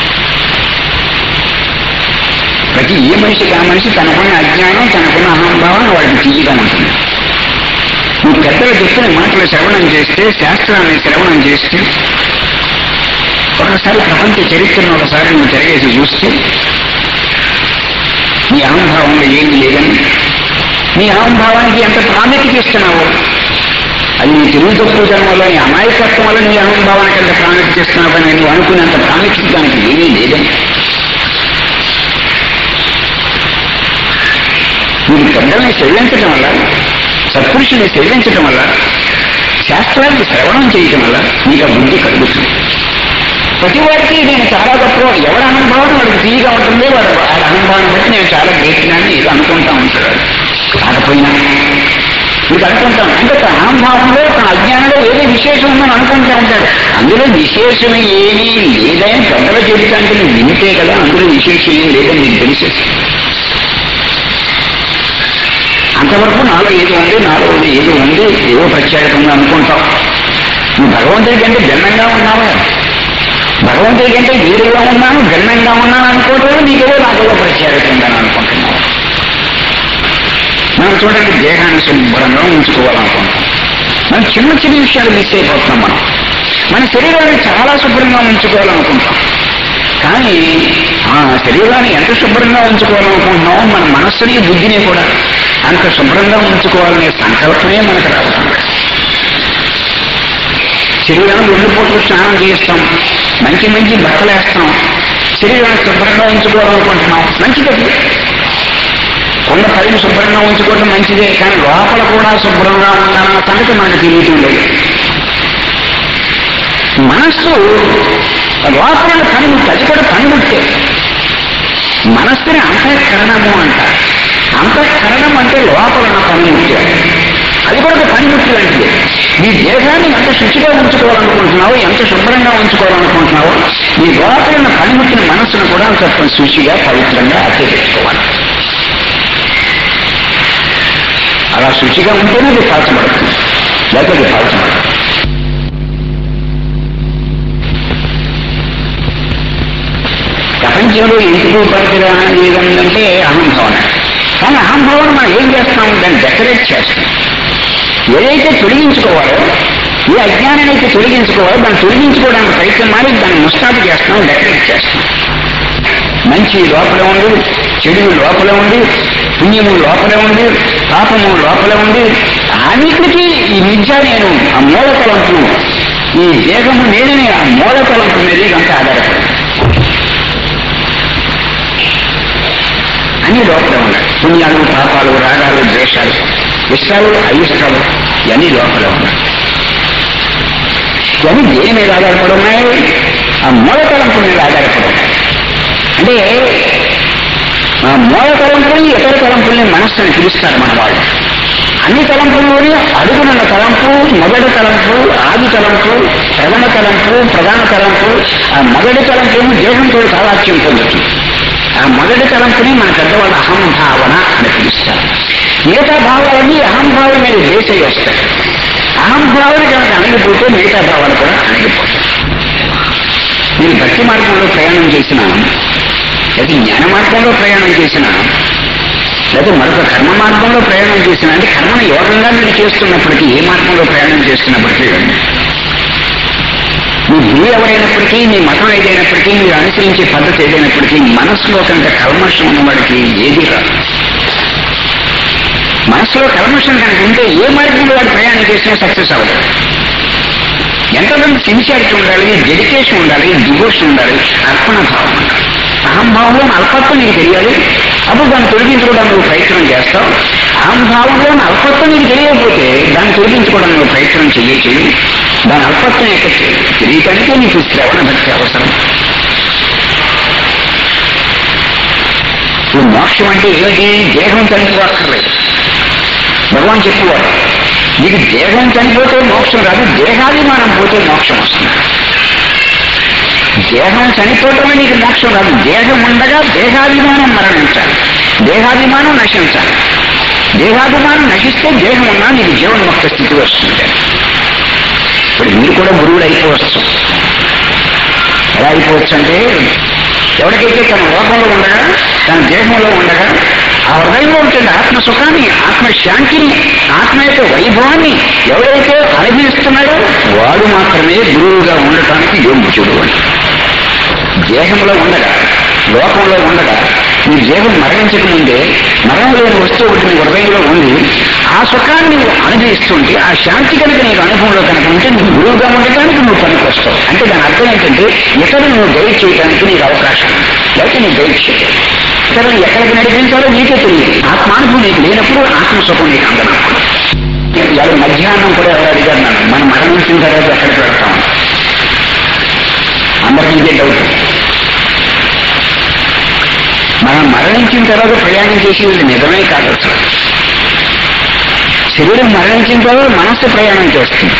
ప్రతి ఏ మనిషికి ఆ మనిషి తనకున్న అజ్ఞానం తనకున్న అహంభావం వాడికి తీయగా ఉంటుంది నువ్వు పెద్దలు చెప్పిన మాటలు శ్రవణం చేస్తే శాస్త్రాన్ని శ్రవణం చేస్తే ఒకసారి ప్రపంచ చరిత్రను ఒకసారి నువ్వు తిరగేసి చూస్తే నీ అహంభావంలో ఏమి లేదని నీ అహంభావానికి ఎంత ప్రాముఖ్యత ఇస్తున్నావు అది నీ తెలుగు తక్కువ జన్మలో నీ అమాయకత్వం వల్ల నీ అహంభావానికి ఎంత ప్రాముఖ్యత ఇస్తున్నావు అని నువ్వు అనుకున్నంత ప్రాముఖ్యత దానికి ఏమీ లేదని మీరు పెద్దల్ని సేవించడం వల్ల సత్పురుషుల్ని సేవించడం వల్ల శాస్త్రాన్ని శ్రవణం చేయటం వల్ల మీకు ఆ బుద్ధి కలుగుతుంది ప్రతి వాడికి నేను చాలా గొప్ప ఎవరి అనుభవం వాడికి తీయగా ఉంటుంది వాడు ఆ అనుభవాన్ని బట్టి నేను చాలా గ్రేట్గా అని ఇది అనుకుంటా ఉంటాడు కాకపోయినా మీకు అనుకుంటాం అంటే తన అహంభావంలో తన అజ్ఞానంలో ఏదో విశేషం ఉందని అనుకుంటా ఉంటాడు అందులో విశేషం ఏమీ లేదని పెద్దల చెబుతాంటే నువ్వు వింటే కదా అందులో విశేషం ఏం లేదని నీకు తెలిసేస్తుంది అంతవరకు నాలో ఏదో ఉంది నాలో ఏదో ఉంది ఏదో ప్రత్యేకంగా అనుకుంటాం నువ్వు భగవంతుడి కంటే భిన్నంగా ఉన్నావా భగవంతుడి కంటే వేరుగా ఉన్నాను భిన్నంగా ఉన్నాను అనుకోవడం నీకేదో నాకేదో ప్రత్యేకంగా అనుకుంటున్నావు మనం చూడండి దేహాన్ని శుభ్రంగా ఉంచుకోవాలనుకుంటాం మనం చిన్న చిన్న విషయాలు మిస్ అయిపోతున్నాం మనం మన శరీరాన్ని చాలా శుభ్రంగా ఉంచుకోవాలనుకుంటాం కానీ ఆ శరీరాన్ని ఎంత శుభ్రంగా ఉంచుకోవాలనుకుంటున్నామో మన మనస్సుని బుద్ధిని కూడా అంత శుభ్రంగా ఉంచుకోవాలనే సంకల్పమే మనకు రావటం లేదు. శరీరాన్ని రెండు పూటలు స్నానం చేస్తాం మంచి మంచి బట్టలు వేస్తాం శరీరాన్ని శుభ్రంగా ఉంచుకోవాలనుకుంటున్నాం మంచిది కొండ పైన శుభ్రంగా ఉంచుకోవడం మంచిదే కానీ లోపల కూడా శుభ్రంగా ఉండాలన్న సంగతి మనకు తెలియటం లేదు మనస్సు లోపల పనిముట్టు అది కూడా పనిముట్టే మనస్సుని అంతఃకరణము అంటారు అంతఃకరణం అంటే లోపల ఉన్న పనిముట్టు అది కూడా ఒక పనిముట్టు లాంటిది నీ దేహాన్ని ఎంత శుచిగా ఉంచుకోవాలనుకుంటున్నావో ఎంత శుభ్రంగా ఉంచుకోవాలనుకుంటున్నావో నీ లోపల ఉన్న పనిముట్టిన మనస్సును కూడా అంత శుచిగా పవిత్రంగా అట్టే పెట్టుకోవాలి అలా శుచిగా ఉంటేనే అది కాల్చబడుతుంది లేకపోతే అది కాల్చబడుతుంది ప్రపంచంలో ఎందుకు పనికిరాని ఏదంటే అహంభావన కానీ అహంభావన మనం ఏం చేస్తాం దాన్ని డెకరేట్ చేస్తాం ఏదైతే తొలగించుకోవాలో ఏ అజ్ఞానాన్ని అయితే తొలగించుకోవాలో దాన్ని తొలగించుకోవడానికి ప్రయత్నం మారి దాన్ని ముస్తాబు చేస్తాం డెకరేట్ చేస్తాం మంచి లోపల ఉంది చెడు లోపల ఉంది పుణ్యము లోపల ఉంది పాపము లోపల ఉంది అన్నిటికీ ఈ విద్య నేను ఆ మూలతలంపు ఈ దేహము నేననే ఆ మూలతలంపు మీద ఇదంతా ఆధారపడింది అన్ని లోపల ఉన్నాయి పుణ్యాలు పాపాలు రాగాలు ద్వేషాలు ఇష్టాలు అయిష్టాలు ఇవన్నీ లోపల ఉన్నాయి ఇవన్నీ దేని మీద ఆధారపడి ఉన్నాయి ఆ మూలతలంపు మీద ఆధారపడి ఉన్నాయి అంటే ఆ మూల తలంపుని ఇతర తలంపుల్ని మనస్సుని పిలుస్తారు మన వాళ్ళు అన్ని తలంపుల్లోని అడుగునున్న తలంపు మొదటి తలంపు ఆది తలంపు ప్రథమ తలంపు ప్రధాన తలంపు ఆ మొదటి తలంపు ఏమో దేహంతో సావాక్యం పొందుతుంది ఆ మొదటి తలంపుని మన పెద్దవాళ్ళు అహంభావన అని పిలుస్తారు మిగతా భావాలన్నీ అహంభావం మీద వేసే వస్తాయి అహంభావన కనుక అణిగిపోతే మిగతా భావాలు కూడా అణిగిపోతాయి మీరు భక్తి మార్గంలో ప్రయాణం చేసిన లేదా జ్ఞాన మార్గంలో ప్రయాణం చేసిన లేదా మరొక కర్మ మార్గంలో ప్రయాణం చేసిన అంటే కర్మను యోగంగా మీరు చేస్తున్నప్పటికీ ఏ మార్గంలో ప్రయాణం చేస్తున్నప్పటికీ మీ గురువు ఎవరైనప్పటికీ మీ మతం ఏదైనప్పటికీ మీరు అనుసరించే పద్ధతి ఏదైనప్పటికీ మనసులో కంటే కల్మషం ఉన్నవాడికి ఏది రాదు మనసులో కల్మషం కనుక ఉంటే ఏ మార్గంలో వాడు ప్రయాణం చేసినా సక్సెస్ అవ్వదు ఎంతమంది సిన్సియారిటీ ఉండాలి డెడికేషన్ ఉండాలి డివోషన్ ఉండాలి అర్పణ భావం ఉండాలి అహంభావంలో అల్పత్వం నీకు తెలియాలి అప్పుడు దాన్ని తొలగించుకోవడానికి నువ్వు ప్రయత్నం చేస్తావు అహంభావంలో అల్పత్వం నీకు తెలియకపోతే దాన్ని తొలగించుకోవడానికి నువ్వు ప్రయత్నం చేయొచ్చు దాని అల్పత్వం యొక్క తెలియటానికే నీకు శ్రవణ భక్తి అవసరం ఇప్పుడు మోక్షం అంటే ఏమిటి దేహం చనిపోక్కర్లేదు భగవాన్ చెప్పేవాడు నీకు దేహం చనిపోతే మోక్షం రాదు దేహాభిమానం పోతే మోక్షం వస్తుంది దేహం చనిపోవటమే నీకు మోక్షం రాదు దేహం ఉండగా దేహాభిమానం మరణించాలి దేహాభిమానం నశించాలి దేహాభిమానం నశిస్తే దేహం ఉన్నా నీకు జీవన్ముక్త స్థితి వస్తుంది ఇప్పుడు మీరు కూడా గురువుడు అయిపోవచ్చు ఎలా అయిపోవచ్చు అంటే ఎవరికైతే తన లోకంలో ఉండగా తన దేహంలో ఉండగా ఆ హృదయంలో ఉంటుంది ఆత్మ సుఖాన్ని ఆత్మ శాంతిని ఆత్మ యొక్క వైభవాన్ని ఎవరైతే అనుభవిస్తున్నాడో వాడు మాత్రమే గురువుగా ఉండటానికి యోగ్యుడు అని దేహంలో ఉండగా లోకంలో ఉండగా నీ దేహం మరణించక ముందే మరణం లేని వస్తువు ఒకటి నీ హృదయంలో ఉంది ఆ సుఖాన్ని నువ్వు అనుభవిస్తుంటే ఆ శాంతి కనుక నీకు అనుభవంలో కనుక ఉంటే నువ్వు గురువుగా ఉండటానికి నువ్వు పనికి వస్తావు అంటే దాని అర్థం ఏంటంటే ఇతరులు నువ్వు గైడ్ చేయడానికి నీకు అవకాశం ఉంది. లేకపోతే నీకు గైడ్ చేయలేదు ఇతరులు ఎక్కడికి నడిపించాలో నీకే తెలియదు ఆత్మానుభవం నీకు లేనప్పుడు ఆత్మసుఖం నీకు అందనప్పుడు ఇవాళ మధ్యాహ్నం కూడా ఎవరు అడిగారు నన్ను మనం మరణించిన తర్వాత ఎక్కడికి వెళ్తాం అందరికీ ఇదే డౌట్ మనం మరణించిన తర్వాత ప్రయాణం చేసేది నిజమే కాదు అసలు. శరీరం మరణించిన తర్వాత మనస్సు ప్రయాణం చేస్తుంది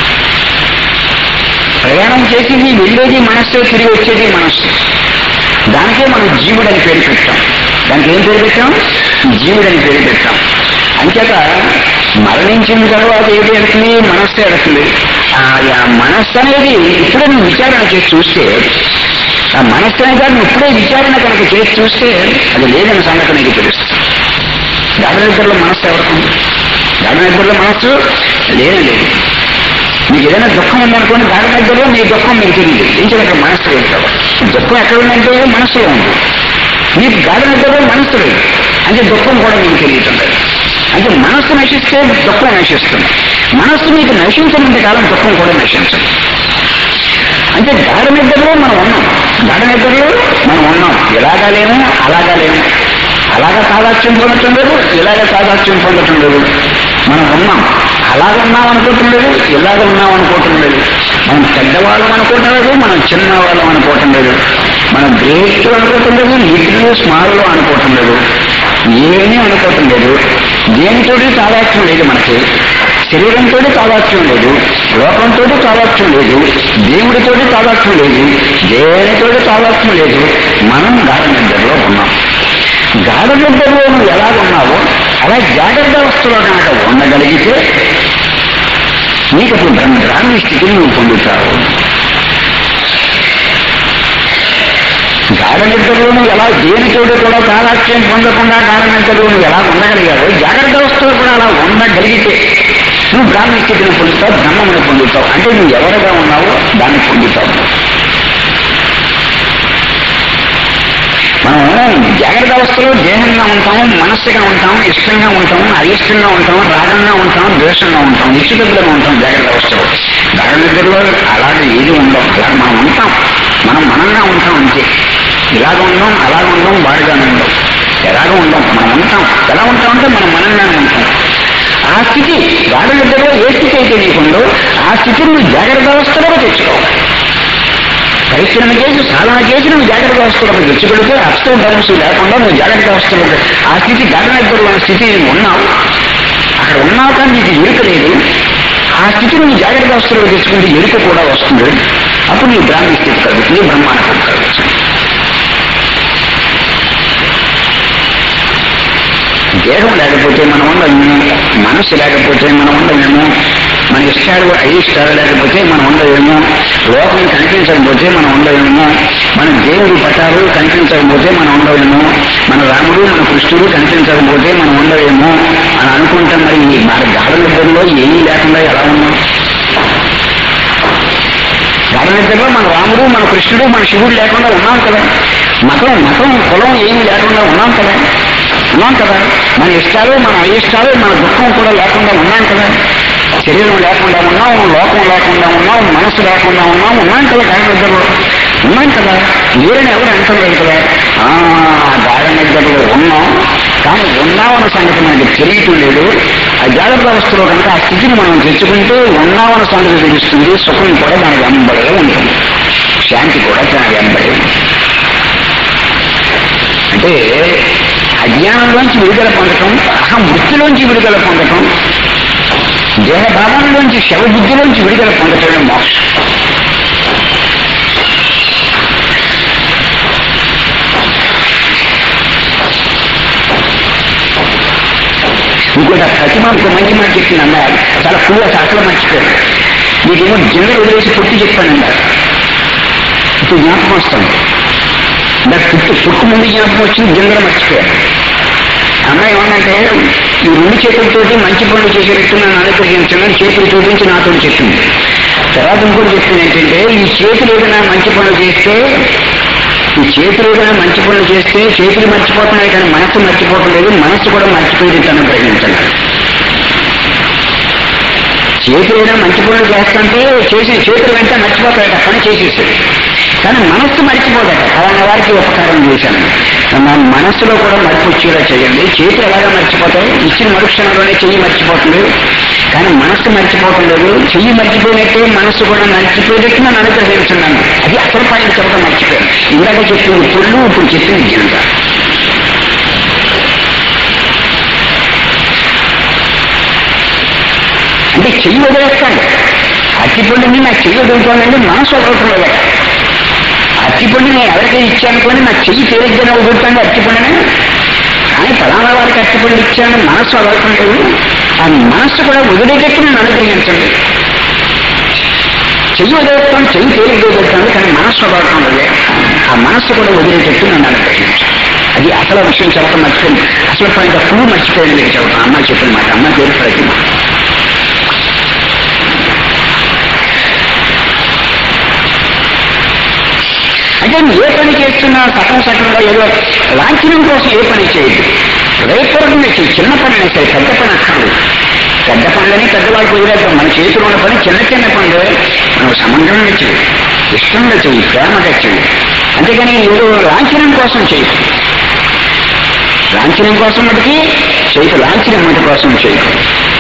ప్రయాణం చేసేది వెళ్ళేది మనస్సు తిరిగి వచ్చేది మనస్సు దానికే మనం జీవుడని పేరు పెట్టాం దానికి ఏం పేరు పెట్టాం జీవుడని పేరు పెట్టాం అంచేత మరణించిన తర్వాత ఏది ఎడుతుంది మనస్సు ఎడుతుంది ఆ ఆ మనస్సు అనేది ఇప్పుడే నువ్వు విచారణ చేసి చూస్తే ఆ మనస్సు అనేది నువ్వు ఇప్పుడే విచారణ కనుక చేసి చూస్తే అది లేదని సంగతి నీకు తెలుస్తుంది గాఢ నిద్రలో మనస్సు ఎవరికి గాఢ నిద్రలో మనస్సు లేనే లేదు మీకు ఏదైనా దుఃఖం ఉందనుకోండి గాఢ నిద్రలో మీ దుఃఖం మీకు తెలియదు ఏం చేయాలి మనసు లేదు కాబట్టి దుఃఖం ఎక్కడ ఉందంటే మనసులో ఉంది మీకు గాఢ నిద్రలో మనసు లేదు అంటే దుఃఖం కూడా మీకు తెలియటం అంటే మనస్సు నశిస్తే దుఃఖం నశిస్తుంది మనస్సు మీకు నశించినంత కాలం దుఃఖం కూడా నశించదు అంటే గాఢ నిద్రలో మనం ఉన్నాం గాఢ నిద్రలో మనం ఉన్నాం ఇలాగా లేము అలాగా లేము అలాగా సాదాత్యం పొందటం లేదు ఇలాగ సాదాత్యం పొందటం లేదు మనం ఉన్నాం అలాగ ఉన్నాం అనుకోవటం లేదు ఇలాగ ఉన్నాం అనుకోవటం లేదు మనం పెద్దవాళ్ళం అనుకోవటం లేదు మనం చిన్నవాళ్ళం అనుకోవటం లేదు మనం గ్రేట్ అనుకోవటం లేదు లిటిల్ స్మాల్ అనుకోవటం లేదు ఏమీ అనుకోవటం లేదు దేనితోటి సాదాత్యం లేదు మనకి శరీరంతో తాదాత్యం లేదు లోకంతో తాదాత్యం లేదు దేవుడితో తాదాత్యం లేదు దేనితో తాదాత్యం లేదు మనం గాఢ నిద్రలో ఉన్నాం గాఢ నిద్రలో నువ్వు ఎలా ఉన్నావో అలా జాగ్రత్త అవస్థలో కనుక ఉండగలిగితే నీకు అప్పుడు బ్రహ్మరాన్ని స్థితిని నువ్వు పొందుతావు గాఢ నిద్రలో నువ్వు ఎలా దేనితోటి కూడా తాదాత్యం పొందకుండా గాఢ నిద్రలో నువ్వు ఎలా ఉండగలిగావు జాగ్రత్త అవస్థలో కూడా అలా ఉండగలిగితే నువ్వు బ్రాహ్మణ స్థితిని పొందుతావు బ్రహ్మమును పొందుతావు అంటే నువ్వు ఎవరుగా ఉన్నావో దాన్ని పొందుతావు మనం జాగ్రత్త అవస్థలో దేహంగా ఉంటాం మనస్సుగా ఉంటాం ఇష్టంగా ఉంటాం అయిష్టంగా ఉంటాం రాగంగా ఉంటాం ద్వేషంగా ఉంటాం నిశ్చితంగా ఉంటాం జాగ్రత్త అవస్థలో గాఢ నిద్రలో అలాగే ఏది ఉండం అలా మనం ఉంటాం మనం మనంగా ఉంటాం అంతే ఇలాగ ఉండం అలాగ ఉండం వాడిగానే ఉండం ఎలాగ ఉండం మనం ఉంటాం ఎలా ఉంటాం అంటే మనం మనంగానే ఉంటాం ఆ స్థితి గాఢ నిద్రలో ఏ స్థితి అయితే నీకుందో ఆ స్థితిని నువ్వు జాగ్రత్త అవస్థలో తెచ్చుకోవాలి పరిశ్రమ చేసి సాధన చేసి నువ్వు జాగ్రత్త అవస్థలకు తెచ్చుకెడితే అప్స్టల్ డౌన్స్ లేకుండా నువ్వు జాగ్రత్త అవస్థలో ఆ స్థితి గాఢ నిద్రలో ఉన్న స్థితి నువ్వు ఉన్నావు అక్కడ ఉన్నావు కానీ నీకు ఎరుక లేదు ఆ స్థితి నువ్వు జాగ్రత్త అవస్థలో తెచ్చుకుంటే ఎరుక కూడా వస్తుంది అప్పుడు నీ బ్రాహ్మణ స్థితి కలుగుతుంది బ్రహ్మాండ స్థితి కలుగుతుంది దేహం లేకపోతే మనం ఉండలేము మనసు లేకపోతే మనం ఉండలేము మన ఇష్టాలు అయిష్టాలు లేకపోతే మనం ఉండలేము లోకం కనిపించకపోతే మనం ఉండలేము మన దేవుడి పటాలు కనిపించకపోతే మనం ఉండలేము మన రాముడు మన కృష్ణుడు కనిపించకపోతే మనం ఉండలేము అని అనుకుంటాం మరి మన గాఢ నిద్రలో ఏమీ లేకుండా ఎలా ఉన్నాం గాఢ నిద్రలో మన రాముడు మన కృష్ణుడు మన శివుడు లేకుండా ఉన్నాం కదా మతం మతం కులం ఏమీ లేకుండా ఉన్నాం కదా ఉన్నాం కదా మన ఇష్టాలు మన అయిష్టాలు మన దుఃఖం కూడా లేకుండా ఉన్నాం కదా శరీరం లేకుండా ఉన్నాం లోకం లేకుండా ఉన్నాం మనసు లేకుండా ఉన్నాం ఉన్నాం కదా గాఢ నిద్రలో ఉన్నాం కదా లేరని ఎవరు అంటలేదు కదా ఆ గాఢ నిద్రలో ఉన్నాం కానీ ఉన్నామన్న సంగతి మనకి తెలియటం లేదు ఆ జాగ్రత్త అవస్థలో కనుక ఆ స్థితిని మనం తెచ్చుకుంటే ఉన్నామన్న సంగతి తెలుస్తుంది సుఖం కూడా దాని వెంబడే ఉంటుంది శాంతి కూడా దాని వెంబడే ఉంటుంది అంటే అజ్ఞానంలోంచి విడుదల పొందటం అహం వృత్తిలోంచి విడుదల పొందటం దేహభావంలోంచి శవబుద్ధిలోంచి విడుదల పొందటమే మోక్షం ఇంకోటి ఆ ప్రతిమ ఒక మంచి మాట చెప్పింది అన్నారు చాలా కూల అసలు మర్చిపోయాను మీకేమో జింగలు వదిలేసి పుట్టి చెప్పాను అన్నారు ఇప్పుడు జ్ఞాపకం వస్తుంది నాకు పుట్టు పుట్టు ముందు జ్ఞాపకం వచ్చింది జింగలు మర్చిపోయాను అమ్మాయి ఏమంటే ఈ రెండు చేతులతోటి మంచి పనులు చేసేటట్టు నన్ను అనుగ్రహించమని చేతులు చూపించి నాతో చెప్పింది తర్వాత ఇంకోటి చెప్పింది ఏంటంటే ఈ చేతులు ఏదైనా మంచి పనులు చేస్తే ఈ చేతులు ఏదైనా మంచి పనులు చేస్తే చేతులు మర్చిపోతున్నాయి కానీ మనస్సు మర్చిపోవటం లేదు మనస్సు కూడా మర్చిపోయి అనుగ్రహించండి చేతులు ఏదైనా మంచి పనులు చేస్తుంటే చేసి చేతులు వెంట మర్చిపోతాడట పని చేసేసాడు కానీ మనస్సు మర్చిపోదట ఫలానా వారికి ఉపకారం చేశాను మన మనస్సులో కూడా మర్చి వచ్చేలా చేయండి చేతులు ఎలాగా మర్చిపోతాయి ఇచ్చిన మరుక్షణంలోనే చెయ్యి మర్చిపోతుంది కానీ మనస్సు మర్చిపోవటం లేదు చెయ్యి మర్చిపోయినట్టే మనస్సు కూడా మర్చిపోయేటట్టు నన్ను అనుగ్రహించున్నాను అది అసలు పైన చెప్పడం మర్చిపోయాను ఇందాక చెప్పింది పొల్లు ఇప్పుడు చెప్పింది గింజ అంటే చెయ్యి వదిలేస్తాను అట్టిపండుని నా చెయ్యి వదులుతోందండి మనసు వదలటం లేదట అట్టిపండు నేను ఎవరికైనా ఇచ్చానుకోండి నా చెయ్యి తేలిగ్గానే వదులుతాను అట్టిపండుని కానీ ఫలానా వారికి అట్టిపండు ఇచ్చాను మనస్సు వదలటం లేదు ఆ మనస్సు కూడా వదిలేటట్టు నేను అనుగ్రహించండి చెయ్యి వదిలేస్తాను చెయ్యి తేలిగ్గా వదులుతాను కానీ మనస్సు వదలటం లేదు ఆ మనస్సు కూడా వదిలేటట్టు నన్ను అనుగ్రహించండి అది అసలు విషయం చెప్పడం మర్చిపోయింది అసలు పాయింట్ ఫుల్ మర్చిపోయింది మీకు చెబుతాను అమ్మ చెప్పిన మాట అమ్మ పేరు ప్రతిమ అంటే నువ్వు ఏ పని చేస్తున్నా సకల సకలంగా ఏదో లాంఛనం కోసం ఏ పని చేయదు హృదయపూర్వకంగా చేయి చిన్న పని అయినా సరే పెద్ద పని అక్కర్లేదు పెద్ద పనులని పెద్దవాళ్ళకి వదిలేద్దాం మన చేతిలో ఉన్న పని చిన్న చిన్న పనులు మనం సమగ్రంగా చేయి ఇష్టంగా చెయ్యి ప్రేమగా చెయ్యి అంతేగాని ఏదో లాంఛనం కోసం చేయి లాంఛనం కోసం మటుకి చేయకు లాంఛనం మటు కోసం చేయకు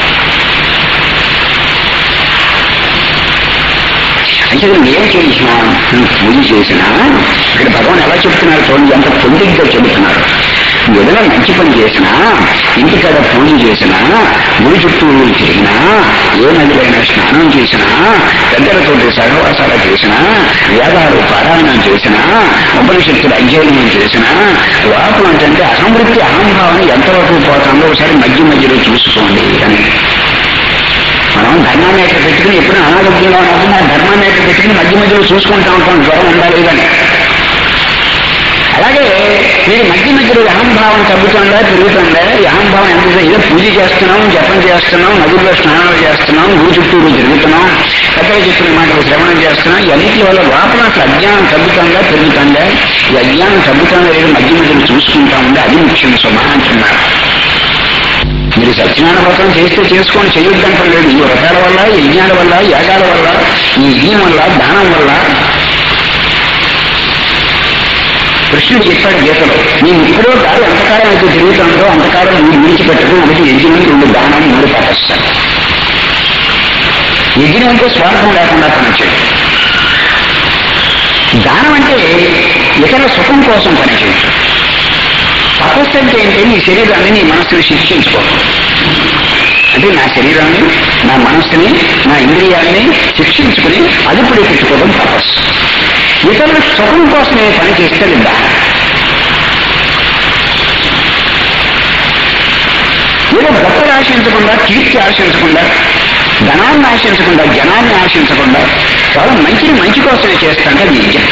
అంటే నువ్వు ఏం చేసినా నువ్వు పూజ చేసినా ఇక్కడ భగవాన్ ఎలా చెప్తున్నారు చూడండి ఎంత పొందిగ్గా చెబుతున్నారు నువ్వు ఏదైనా మంచి పని చేసినా ఇంటికాడ పూజ చేసినా గుడి చుట్టూ తిరిగినా ఏ నదిలైనా స్నానం చేసినా పెద్దలతో సహవాసాలు చేసినా వేదాలు పారాయణం చేసినా ఉపనిషత్తులు అధ్యయనం చేసినా లోపం ఏంటంటే అసమృద్ధి అహంభావం ఎంతవరకు పోతుందో ఒకసారి మధ్య మధ్యలో చూసుకోండి అని మనం ధర్మాన్ని ఎక్కడ పెట్టుకుని ఎప్పుడు అనారోగ్యంగా ఉన్నప్పుడు ఆ ధర్మాన్ని ఎక్కడ పెట్టుకుని మధ్య మధ్యలో చూసుకుంటా ఉంటాం జ్వరం ఉండాలి కానీ అలాగే మీరు మధ్య మధ్యలో ఈ అహంభావం తగ్గుతుందా పెరుగుతుందా ఈ అహంభావం ఎంత ఏదో పూజ చేస్తున్నాం జపం చేస్తున్నాం నదుల్లో స్నానాలు చేస్తున్నాం గురు చుట్టూరు తిరుగుతున్నాం పెద్దలు చెప్పిన మాటలు శ్రవణం చేస్తున్నాం ఇవన్నిటి వల్ల లోపల అసలు అజ్ఞానం తగ్గుతుందా పెరుగుతుందా ఈ అజ్ఞానం తగ్గుతుందా లేదో మధ్య మధ్యలో చూసుకుంటా ఉందా అది ముఖ్యం సుమా అంటున్నారు మీరు సత్యనారాయణ వ్రతం చేస్తే చేసుకొని చేయొద్దంటే లేదు ఈ వ్రతాల వల్ల ఈ యజ్ఞాల వల్ల యాగాల వల్ల ఈ యజ్ఞం వల్ల దానం వల్ల కృష్ణుడు చెప్పాడు గీతలో నేను ఇప్పుడో కాదు ఎంతకాలం అయితే తిరుగుతుందో అంతకాలం మీరు విడిచిపెట్టదు ఒకటి యజ్ఞం రెండు దానం మూడు తపస్సు యజ్ఞం అంటే స్వార్థం లేకుండా పనిచేయడం దానం అంటే ఇతరుల సుఖం కోసం పనిచేయడం తపస్సు అంటే ఏంటి నీ శరీరాన్ని నీ మనస్సుని శిక్షించుకోవడం అంటే నా శరీరాన్ని నా మనస్సుని నా ఇంద్రియాన్ని శిక్షించుకుని అదుపుడి పెట్టుకోవడం తపస్సు ఇతరుల సుఖం కోసం నేను పని చేస్తే అది దానం ఏదో గొప్పలు ఆశించకుండా కీర్తి ఆశించకుండా ధనాన్ని ఆశించకుండా జనాన్ని ఆశించకుండా కేవలం మంచిని మంచి కోసమే చేస్తాంటే అది యజ్ఞం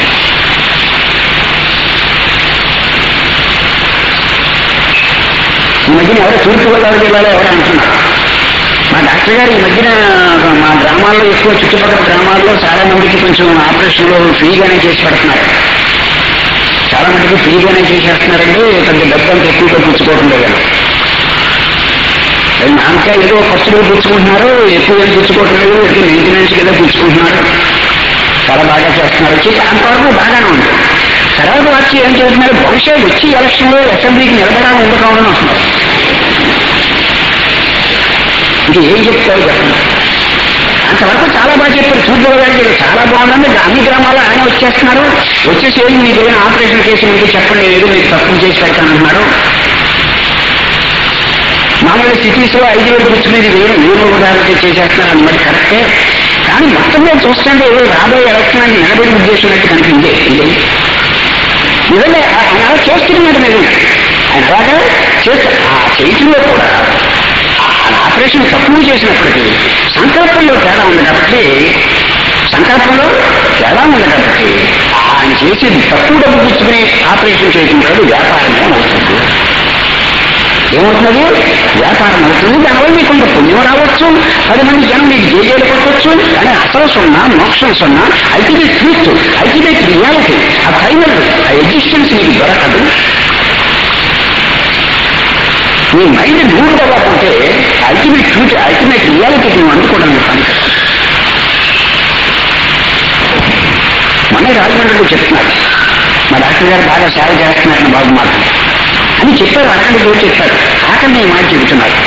ఈ మధ్యన ఎవరో తూర్పుగోదావరి జిల్లాలో ఎవరో అంటున్నారు మా డాక్టర్ గారు ఈ మధ్యన మా గ్రామాల్లో ఎక్కువ చుట్టుపక్కల గ్రామాల్లో చాలా మందికి కొంచెం ఆపరేషన్లు ఫ్రీగానే చేసి పెడుతున్నారు చాలా మందికి ఫ్రీగానే చేసేస్తున్నారండి కొంచెం డబ్బు అంత ఎక్కువగా పుచ్చుకోవడం లేదు అది నామకా ఏదో ఖర్చులు పుచ్చుకుంటున్నారు ఎక్కువ ఏం పుచ్చుకోవటం లేదు ఎక్కువ మెయింటెనెన్స్ కింద పుచ్చుకుంటున్నారు చాలా బాగా చేస్తున్నారు చేసి అంతవరకు బాగానే ఉంది తర్వాత వచ్చి ఏం చేస్తున్నారు బహుశా వచ్చి ఎలక్షన్లో అసెంబ్లీకి నిలబడాలని ఎందుకు కావాలని వస్తున్నారు ఇది ఏం చెప్తారు చెప్పండి అంతవరకు చాలా బాగా చెప్పారు సూర్యబాబు గారికి చాలా బాగుందండి అన్ని గ్రామాల్లో ఆయన వచ్చేస్తున్నారు వచ్చేసి ఏమి మీకు ఏదైనా ఆపరేషన్ కేసు మీకు చెప్పండి ఏదో మీకు తక్కువ చేసి పెడతానంటున్నారు మామూలుగా సిటీస్ లో ఐదు వేలు కూర్చుని ఇది వేరు వేరు ఉదాహరణ చేసేస్తున్నారు అన్నమాట కరెక్టే కానీ మొత్తం మీద చూస్తుంటే ఏదో రాబోయే ఎలక్షన్ అని నిలబడి ఉద్దేశం అయితే కనిపించే ఇదే నిజంగా ఆయన అలా చేస్తున్నమాట నిజం ఆయన అలాగా చేస్తా ఆ చేయటంలో కూడా ఆ ఆపరేషన్ తక్కువ చేసినప్పటికీ సంకల్పంలో తేడా ఉంది కాబట్టి సంకల్పంలో తేడా ఉంది కాబట్టి ఆయన చేసి తక్కువ డబ్బు పుచ్చుకుని ఆపరేషన్ చేయడం కాదు వ్యాపారమే అవుతుంది ఏమవుతున్నది వ్యాపారం అవుతుంది దానివల్ల మీకు కొంత పుణ్యం రావచ్చు పది మంది జనం మీకు జేజేలు కొట్టవచ్చు కానీ అసలు సున్నా మోక్షం సున్నా అల్టిమేట్ ట్రూత్ అల్టిమేట్ రియాలిటీ ఆ ఫైనల్ ఆ ఎగ్జిస్టెన్స్ మీకు దొరకదు నీ మైండ్ మూడు కావాలంటే అల్టిమేట్ ట్రూత్ అల్టిమేట్ రియాలిటీకి నువ్వు అందుకోవడానికి పని మన రాజమండ్రిలో చెప్తున్నారు మా డాక్టర్ గారు బాగా సేవ చేస్తున్నారని బాబు మాట అని చెప్పారు అక్కడికి కూడా చెప్పారు ఆకలి నేను మాట చెబుతున్నారు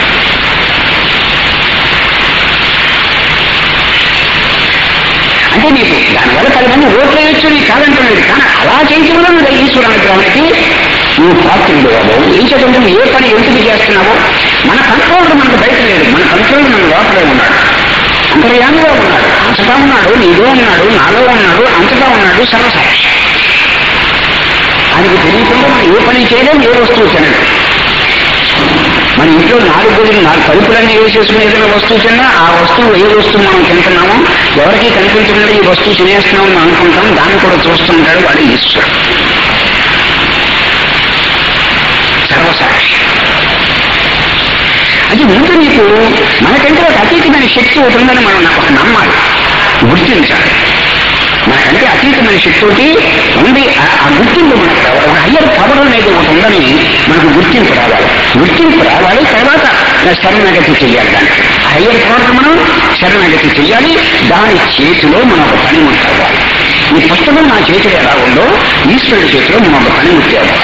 అంటే నీకు దానివల్ల పది మంది ఓట్లు వేయచ్చు నీకు కాదంటున్నది కానీ అలా చేయటంలో నువ్వు ఈశ్వర అనుగ్రహానికి నువ్వు పాత్రుడు బాబు ఏం చదువు నువ్వు ఏ పని ఎందుకు చేస్తున్నావో మన కంట్రోల్ మనకు బయట లేదు మన కంట్రోల్ మన లోపలే ఉన్నాడు అంతర్యామిగా ఉన్నాడు అంతటా ఉన్నాడు నీలో ఉన్నాడు నాలో ఉన్నాడు అంతటా ఉన్నాడు సర్వసాక్షి ఆయనకు తెలియకుండా మనం ఏ పని చేయలేం ఏ వస్తువు తినడం మన ఇంట్లో నాలుగు గదులు నాలుగు కలుపులన్నీ వేసేసుకుని ఏదైనా వస్తువు తిన్నా ఆ వస్తువు ఏ వస్తువు మనం తింటున్నామో ఎవరికి కనిపించకుండా ఈ వస్తువు తినేస్తున్నామని మనం అనుకుంటాం దాన్ని కూడా చూస్తుంటాడు వాడు ఈశ్వరుడు సర్వసాక్షి అది ముందు నీకు మనకంటే ఒక అతీతమైన శక్తి ఒకటి ఉందని మనం నాకు నమ్మాలి గుర్తించాలి మనకంటే అతీతమైన శక్తితోటి ఉంది ఆ- ఆ గుర్తింపు మనకు రావాలి ఒక హయ్యర్ పవర్ అనేది ఒకటి ఉందని మనకు గుర్తింపు రావాలి గుర్తింపు రావాలి తర్వాత శరణాగతి చెయ్యాలి దానికి ఆ హయ్యర్ పవర్ మనం శరణాగతి చెయ్యాలి దాని చేతిలో మనం ఒక పనిముట్టు అవ్వాలి ఈ పుస్తకం నా చేతిలో ఎలా ఉందో ఈశ్వరుడి చేతిలో మనం ఒక పనిముట్టి అవ్వాలి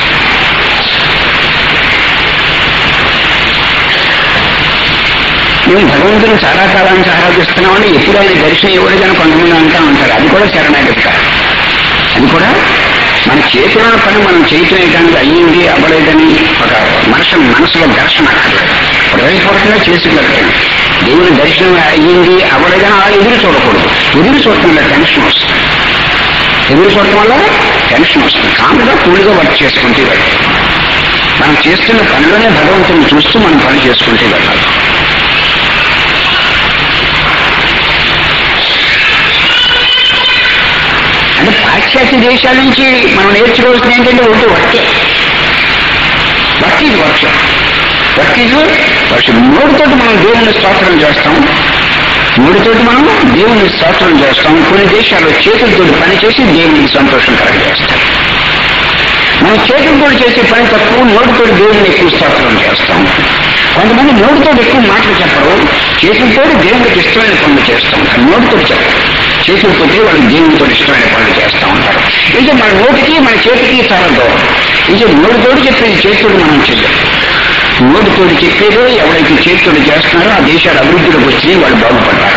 మేము భగవంతుని చాలా కాలానికి ఆరాధిస్తున్నామని ఎప్పుడు ఆయన దర్శనం ఇవ్వలేదని కొంతమంది అంటా ఉంటారు అది కూడా శరణాగతి కాదు అది కూడా మన చేతిలో పని మనం చేయటానికి అయ్యింది అవ్వలేదని ఒక మనసు మనసులో ఘర్షణ హృదయపూర్వకంగా చేసుకోగలుగుతాం దేవుని దర్శనం అయ్యింది అవ్వలేదని అలా ఎదురు చూడకూడదు ఎదురు చూడటం వల్ల టెన్షన్ వస్తుంది ఎదురు చూడటం వల్ల టెన్షన్ వస్తుంది కాముగా కూలిగా వర్క్ చేసుకుంటూ వెళ్ళాలి మనం చేస్తున్న పనిలోనే భగవంతుని చూస్తూ మనం పని చేసుకుంటూ వెళ్ళాలి అంటే పాశ్చాత్య దేశాల నుంచి మనం నేర్చుకోవాల్సింది ఏంటంటే ఒకటి వర్కే వర్క్ ఇది వర్క్ వర్క్ ఇది వర్క్ మూడుతోటి మనం దేవుని స్తోత్రం చేస్తాం మూడుతోటి మనం దేవుని స్తోత్రం చేస్తాం కొన్ని దేశాల్లో చేతులతో పని చేసి దేవునికి సంతోషం కలగజేస్తాం మనం చేతులతో చేసే పని తక్కువ నోటితో దేవుని ఎక్కువ స్తోత్రం చేస్తాం కొంతమంది నోటితో ఎక్కువ మాటలు చెప్పరు చేతులతో దేవునికి ఇష్టమైన పనులు చేస్తాం కానీ నోటితో చెప్పరు చేతులతో వాళ్ళు దేవునితో ఇష్టమైన పనులు చేస్తూ ఉంటారు ఇంకా మన నోటికి మన చేతికి చాలా దూరం ఇంకా నోటితోడు చెప్పేది చేతుడు మనం చెయ్యం నోటితోడు చెప్పేదో ఎవరైతే చేతుడు చేస్తున్నారో ఆ దేశాలు అభివృద్ధిలోకి వచ్చి వాళ్ళు బాగుపడ్డారు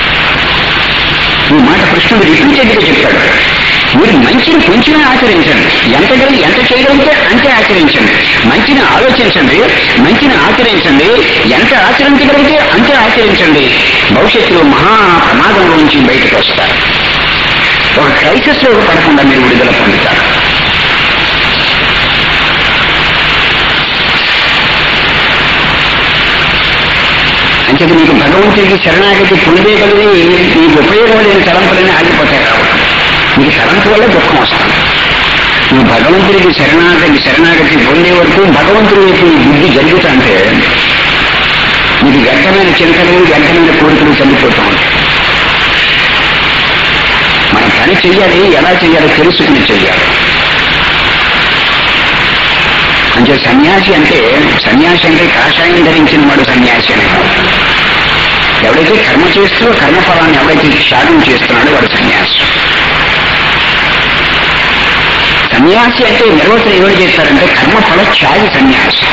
ఈ మాట కృష్ణుడు రిపీటెడ్గా చెప్పాడు మీరు మంచిని కొంచెమే ఆచరించండి ఎంత గలి ఎంత చేయగలిగితే అంతే ఆచరించండి మంచిని ఆలోచించండి మంచిని ఆచరించండి ఎంత ఆచరించగలిగితే అంతే ఆచరించండి భవిష్యత్తులో మహా ప్రమాదంలో నుంచి బయటకు వస్తారు ఒక క్రైసిస్ లో పడకుండా మీరు విడుదల పొందుతారు అంచేత మీకు భగవంతుడికి శరణాగతి పొందేయగలిగి మీకు ఉపయోగం లేని తలంపులన్నీ ఆగిపోతాయి కాబట్టి మీకు తలంపు వల్ల దుఃఖం వస్తుంది నువ్వు భగవంతుడికి శరణాగతి శరణాగతి పొందే వరకు భగవంతుడి వైపు నీ బుద్ధి జరుగుతుంటే నీకు వ్యర్థమైన చింతలు వ్యర్థమైన కోరికలు చనిపోతూ ఉంటాయి మన పని చెయ్యాలి ఎలా చెయ్యాలో తెలుసుకుని చెయ్యాలి అంటే సన్యాసి అంటే సన్యాసి అంటే కాషాయం ధరించిన వాడు సన్యాసి అని కాదు. ఎవడైతే కర్మ చేస్తూ కర్మఫలాన్ని ఎవడైతే త్యాగం చేస్తున్నాడో వాడు సన్యాసి సన్యాసి అంటే నిర్వచనం ఎవరు చేస్తారంటే కర్మఫల త్యాగి సన్యాసి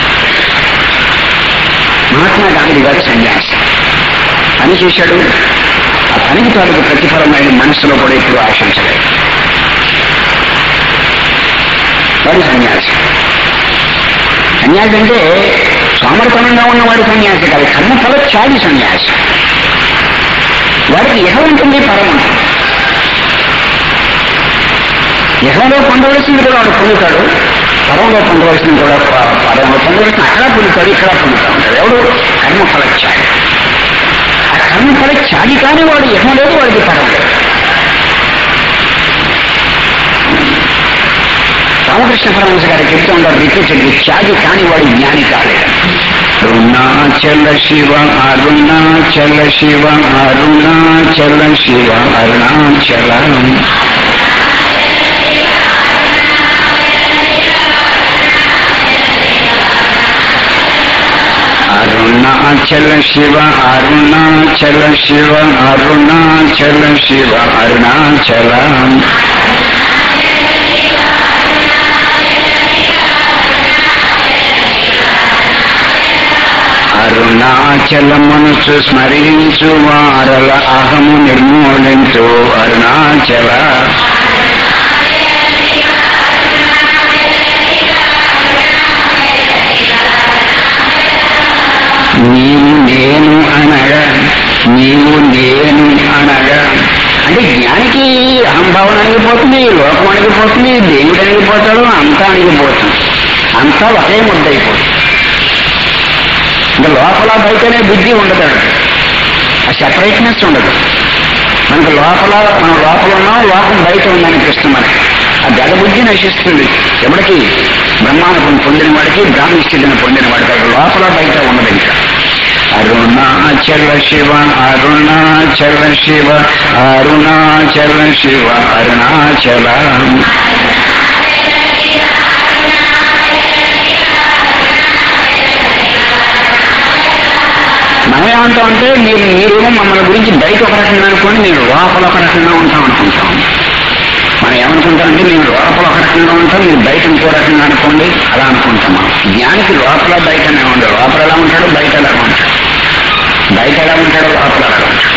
మహాత్మా గాంధీ గారు సన్యాసి పని చేశాడు ఆ పనికి తాలూకు ప్రతిఫలమైన మనసులో కూడా ఎప్పుడు ఆశించలేదు వాడు సన్యాసి సన్యాసి అంటే సోమరతనంగా ఉన్నవాడు సన్యాసి కాదు కర్మఫల త్యాగి సన్యాసి వాడికి ఇహ ఉంటుంది పరం ఉంటుంది ఇహంలో పొందవలసింది కూడా వాడు పొందుతాడు పరంలో పొందవలసింది కూడా ప- పరంలో పొందవలసిన అక్కడ పొందుతాడు ఇక్కడ పొందుతా ఉంటాడు ఎవడు కర్మఫల త్యాగి ఆ కర్మఫల త్యాగి కానీ వాడు ఇహం లేదు వాడికి పరం లేదు రామకృష్ణ పరమహంస గారు చెప్తూ ఉంటారు రిపీటెడ్లీ త్యాగి కాని వాడు జ్ఞాని కాలేడు అరుణాచల శివ అరుణాచల శివ అరుణాచల శివ అరుణాచల అరుణాచల శివ అరుణాచల శివ అరుణాచల శివ అరుణాచల అరుణాచలమును స్మరించు వారల అహము నిర్మూలించు అరుణాచల నీవు నేను అనగా నీవు నేను అనగా అంటే జ్ఞానికి అహంభావన అణిగిపోతుంది లోకం అణిగిపోతుంది దేవుడు అణిగిపోతాడు అంతా అణిగిపోతుంది అంతా ఒకే ముద్దయిపోతుంది ఇంకా లోపల బయటనే బుద్ధి ఉండదు ఆ సెపరేట్నెస్ ఉండదు మనకు లోపల మన లోపల ఉన్నాం లోకం బయట ఉందనిపిస్తుంది మనకి ఆ జడ బుద్ధి నశిస్తుంది ఎవరికి బ్రహ్మానుభవం పొందిన వాడికి బ్రాహ్మణ స్థితిని పొందిన వాడికి అక్కడ లోపల బయట ఉండదు ఇంకా అరుణాచల శివ అరుణాచల శివ అరుణాచల శివ అరుణాచల మనం ఏమంటాం అంటే మీరు మీరేమో మమ్మల్ని గురించి బయట ఒక రకంగా అనుకోండి మీరు లోపల ఒక రకంగా ఉంటాం అనుకుంటాం మనం ఏమనుకుంటామంటే మేము లోపల ఒక రకంగా ఉంటాం మీరు బయట ఇంకో రకంగా అనుకోండి అలా అనుకుంటాం మనం జ్ఞానికి లోపల బయటనే ఉండదు లోపల ఎలా ఉంటాడు బయట ఎలా ఉంటాడు బయట ఎలా ఉంటాడు లోపల ఎలా ఉంటాడు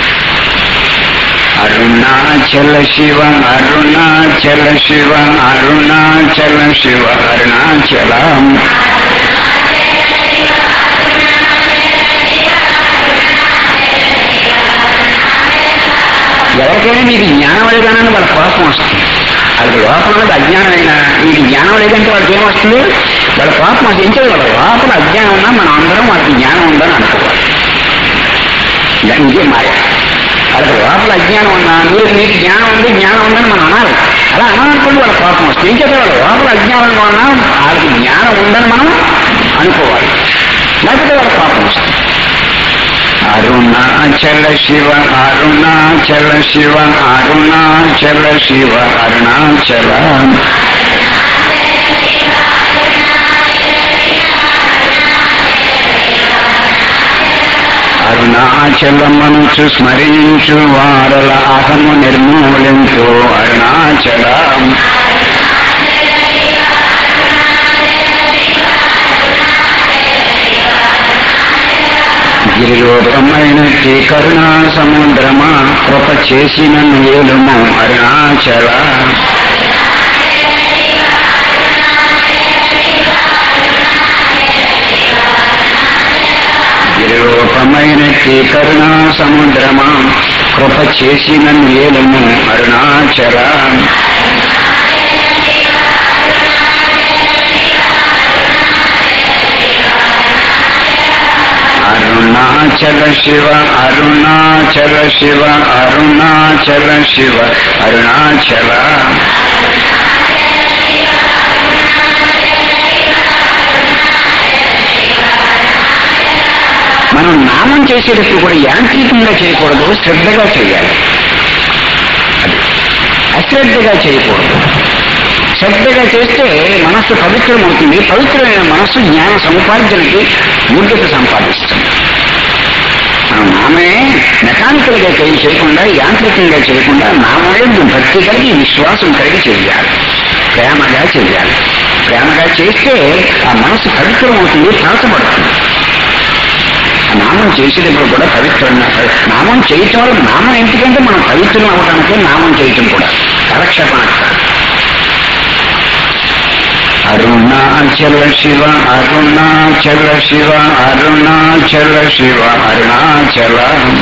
అరుణాచల శివ అరుణాచల శివ అరుణాచల శివ అరుణాచలం ఎవరికైనా మీకు జ్ఞానం లేదనని వాళ్ళ కోపం వస్తుంది వాళ్ళకి లోపల ఉన్నది అజ్ఞానమైన మీకు జ్ఞానం లేదంటే వాళ్ళకి ఏమొస్తుంది వాళ్ళ కోపం వస్తుంది ఏం చేయాలి వాళ్ళ లోపల అజ్ఞానం ఉన్నా మనం అందరం వాళ్ళకి జ్ఞానం ఉందని అనుకోవాలి ఇలా ఇదే మాయ వాళ్ళకి లోపల అజ్ఞానం ఉన్నా మీరు మీకు జ్ఞానం ఉంది జ్ఞానం ఉందని మనం అనాలి అలా అనాలనుకోండి వాళ్ళ కోపం వస్తుంది ఏం చేయాలి వాళ్ళ లోపల అజ్ఞానంగా ఉన్నా వాళ్ళకి జ్ఞానం ఉందని మనం అనుకోవాలి లేకపోతే వాళ్ళ కోపం వస్తుంది అరుణాచల శివ అరుణాచల శివ అరుణాచల శివ అరుణాచల అరుణాచలమంచు స్మరించు వారల అహము నిర్మూలించు అరుణాచలం గిరిరూపమైన కరుణా సముద్రమా కృప చేసిన ఏలుము అరుణాచల గిరిరూపమైన కరుణా సముద్రమా కృప చేసిన ఏలుము అరుణాచల అరుణాచల శివ అరుణాచల శివ అరుణాచల శివ అరుణాచల మనం నామం చేసేటప్పుడు కూడా యాంత్రికంగా చేయకూడదు శ్రద్ధగా చేయాలి అది. అశ్రద్ధగా చేయకూడదు శ్రద్ధగా చేస్తే మనస్సు పవిత్రమవుతుంది పవిత్రమైన మనస్సు జ్ఞాన సముపార్జనకి యోగ్యత సంపాదిస్తుంది మనం నామే మెకానికల్ గా చేయి చేయకుండా యాంత్రికంగా చేయకుండా నామే భక్తి కలిగి విశ్వాసం కలిగి చేయాలి ప్రేమగా చేయాలి ప్రేమగా చేస్తే ఆ మనస్సు పవిత్రమవుతుంది తాకబడుతుంది ఆ నామం చేసేటప్పుడు కూడా పవిత్రంగా నామం చేయటం వల్ల నామం ఎందుకంటే మనం పవిత్రం అవ్వడానికి నామం చేయటం కూడా కలక్షేపణ అరుణాచల శివ అరుణాచల శివ అరుణాచల శివ అరుణాచల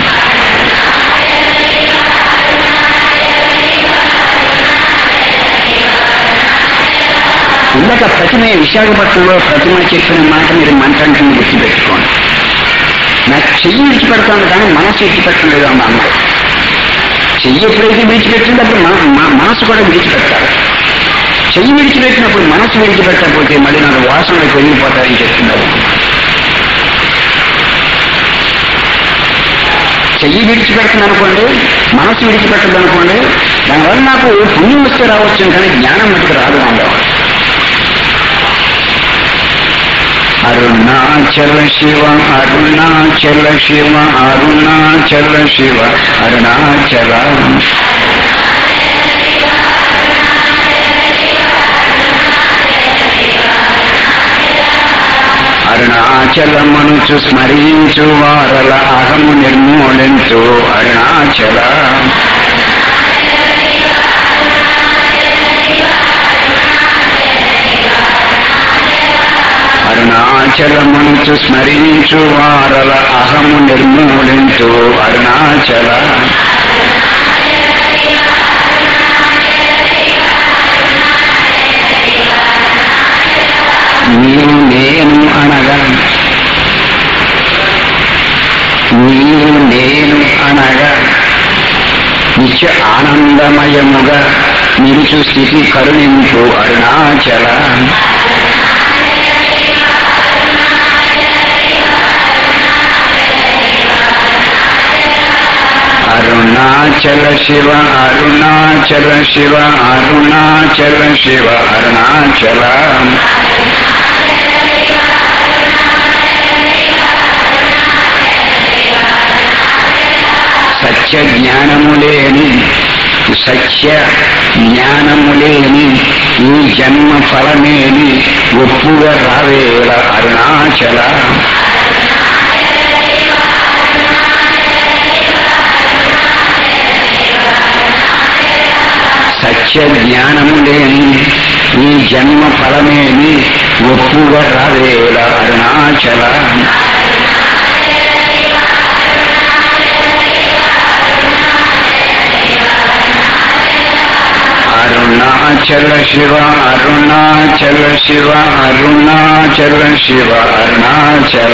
ఇందాక ప్రతిమ విశాఖపట్నంలో ప్రతిమ చెప్పిన మాట మీరు మంత్రానికి గుర్తుపెట్టుకోండి నాకు చెయ్యి విడిచిపెడతాను కానీ మనసు విడిచిపెట్టలేదు అమ్మ అమ్మ చెయ్యి ఎప్పుడైతే విడిచిపెట్టిందో అప్పుడు మన మన- మనసు కూడా విడిచిపెట్టాలి చెయ్యి విడిచిపెట్టినప్పుడు మనసు విడిచిపెట్టకపోతే మళ్ళీ నాకు వాసనలు పెరిగిపోతాయని చెప్తున్నారు చెయ్యి విడిచిపెడుతుంది అనుకోండి మనసు విడిచిపెట్టదు అనుకోండి దానివల్ల నాకు పుణ్యం వస్తే రావచ్చు కానీ జ్ఞానం వస్తే రాదు అందరం అరుణాచల శివ అరుణాచల శివ అరుణాచల శివ అరుణాచల అరుణాచలమనుచు స్మరించు వారల అహము నిర్మూలించు అరుణాచల అరుణాచలమనుచు స్మరించు వారల అహము నిర్మూలించు అరుణాచల నీవు నేను అనగా నీవు నేను అనగా నిత్య ఆనందమయముగా నిలుచు స్థితి కరుణింపు అరుణాచల అరుణాచల శివ అరుణాచల శివ అరుణాచల శివ అరుణాచల సత్య జ్ఞానములేని సత్య జ్ఞానములేని ఈ జన్మ ఫలమేని ఒప్పుగా రావేల అరుణాచల సత్య జ్ఞానము లేని ఈ జన్మ ఫలమేని ఒప్పుగా రావేల అరుణాచల అరుణాచల శివ అరుణాచల శివ అరుణాచల శివ అరుణాచల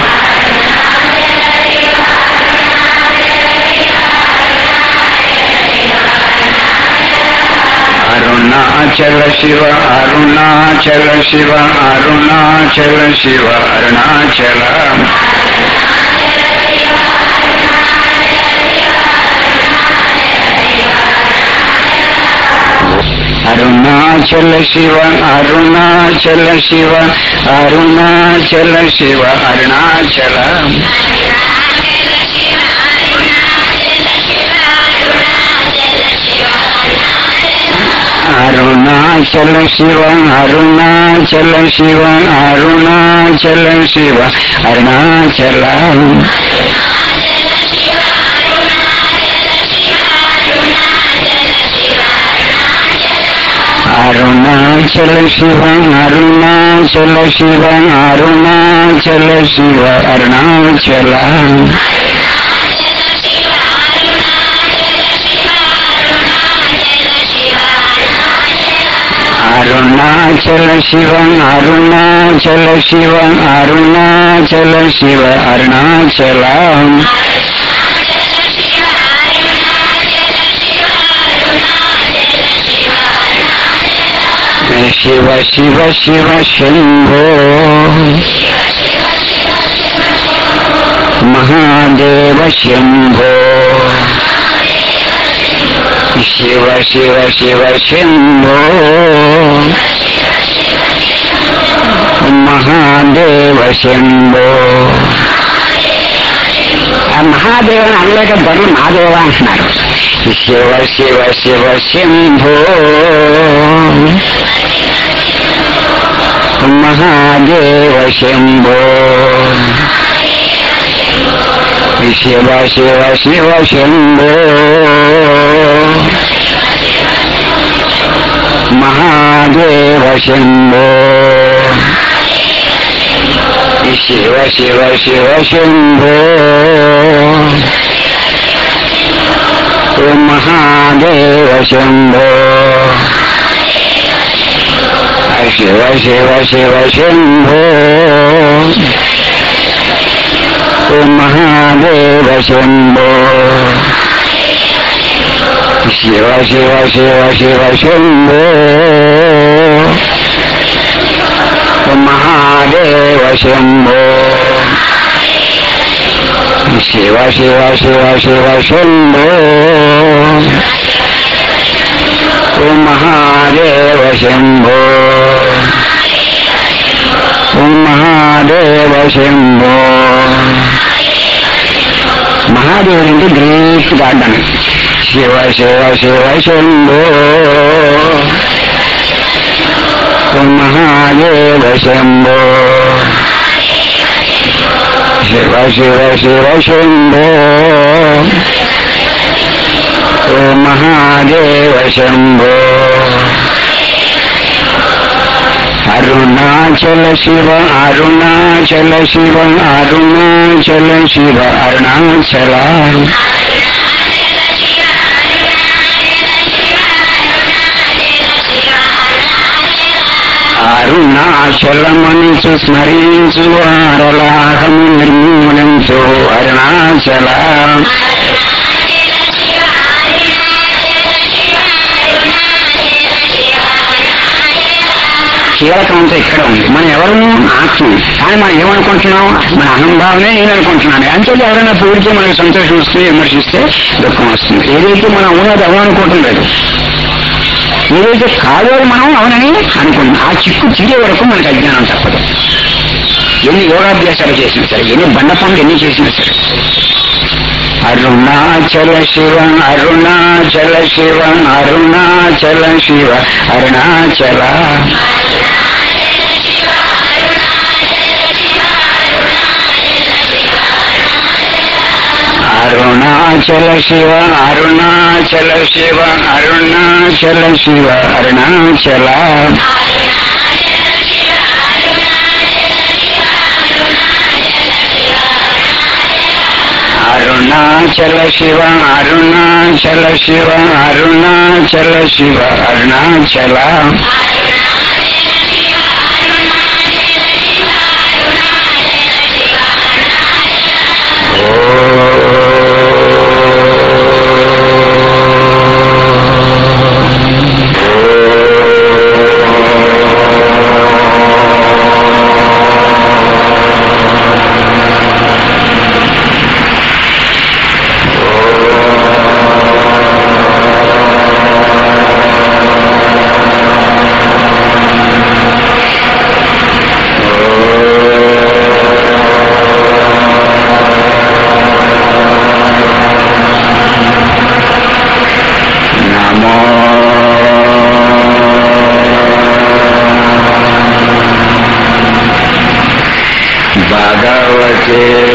అరుణాచల శివ అరుణాచల శివ అరుణాచల శివ అరుణాచల అరుణాచల శివ అరుణాచల శివ అరుణాచల శివ అరుణాచల అరుణాచల శివ అరుణాచల శివ అరుణాచల శివ అరుణాచల అరుణాచల శివ అరుణాచల శివ అరుణాచల శివ అరుణాచల అరుణాచల శివ అరుణాచల శివ అరుణాచల శివ అరుణాచల శివ శివ శివ శంభో మహాదేవ శంభో శివ శివ శివ శంభో మహాదేవ శంభో ఆ మహాదేవుని అనలేక బరువు నాదేవ అంటున్నారు శివ శివ శివ శంభో మహాదేవ శంభో శివ శివ శివ శంభో మహాదేవ శంభో శివ శివ శివ శంభో ఓ మహాదేవ శంభో శివ శివ శివ శంభో ఓ మహాదేవ శంభో శివ శివ శివ శివ శంభో ఓ మహాదేవ శంభో శివ శివ శివ శివ శంభో ఓ మహాదేవ శంభో ఓ మహాదేవ శంభో మహాదేవుడు అంటే గ్రేట్ గాడ్ అని శివ శివ శివ శంభో ఓ మహాదేవ శంభో శివ శివ శివ శంభో ఓ మహాదేవ శంభో అరుణాచల శివ అరుణాచల శివ అరుణాచల శివ అరుణాచల అరుణాచలమనిచు స్మరించు అరలాహము నిర్మూలించు అరుణాచల కీలకం అంతా ఇక్కడ ఉంది మనం ఎవరు ఆత్మ కానీ మనం ఏమనుకుంటున్నాం మన అహంభావమే నేను అనుకుంటున్నాను అంటే ఎవరైనా పూడితే మనకు సంతోషం వస్తుంది విమర్శిస్తే దుఃఖం వస్తుంది ఏదైతే మనం ఉన్నది అవును అనుకోవటం లేదు ఏదైతే కాదో అది మనం అవునని అనుకుంటున్నాం ఆ చిక్కు తీరే వరకు మనకు అజ్ఞానం తప్పదు ఎన్ని యోగాభ్యాసాలు చేసినా సరే ఎన్ని బండ పనులు ఎన్ని చేసినా సరే అరుణాచల శివ అరుణాచల శివ అరుణాచల శివ అరుణాచల అరుణాచల శివ అరుణాచల శివ అరుణాచల శివ అరుణాచల అరుణాచల శివ అరుణాచల శివ అరుణాచల శివ అరుణాచల నమో భగవతే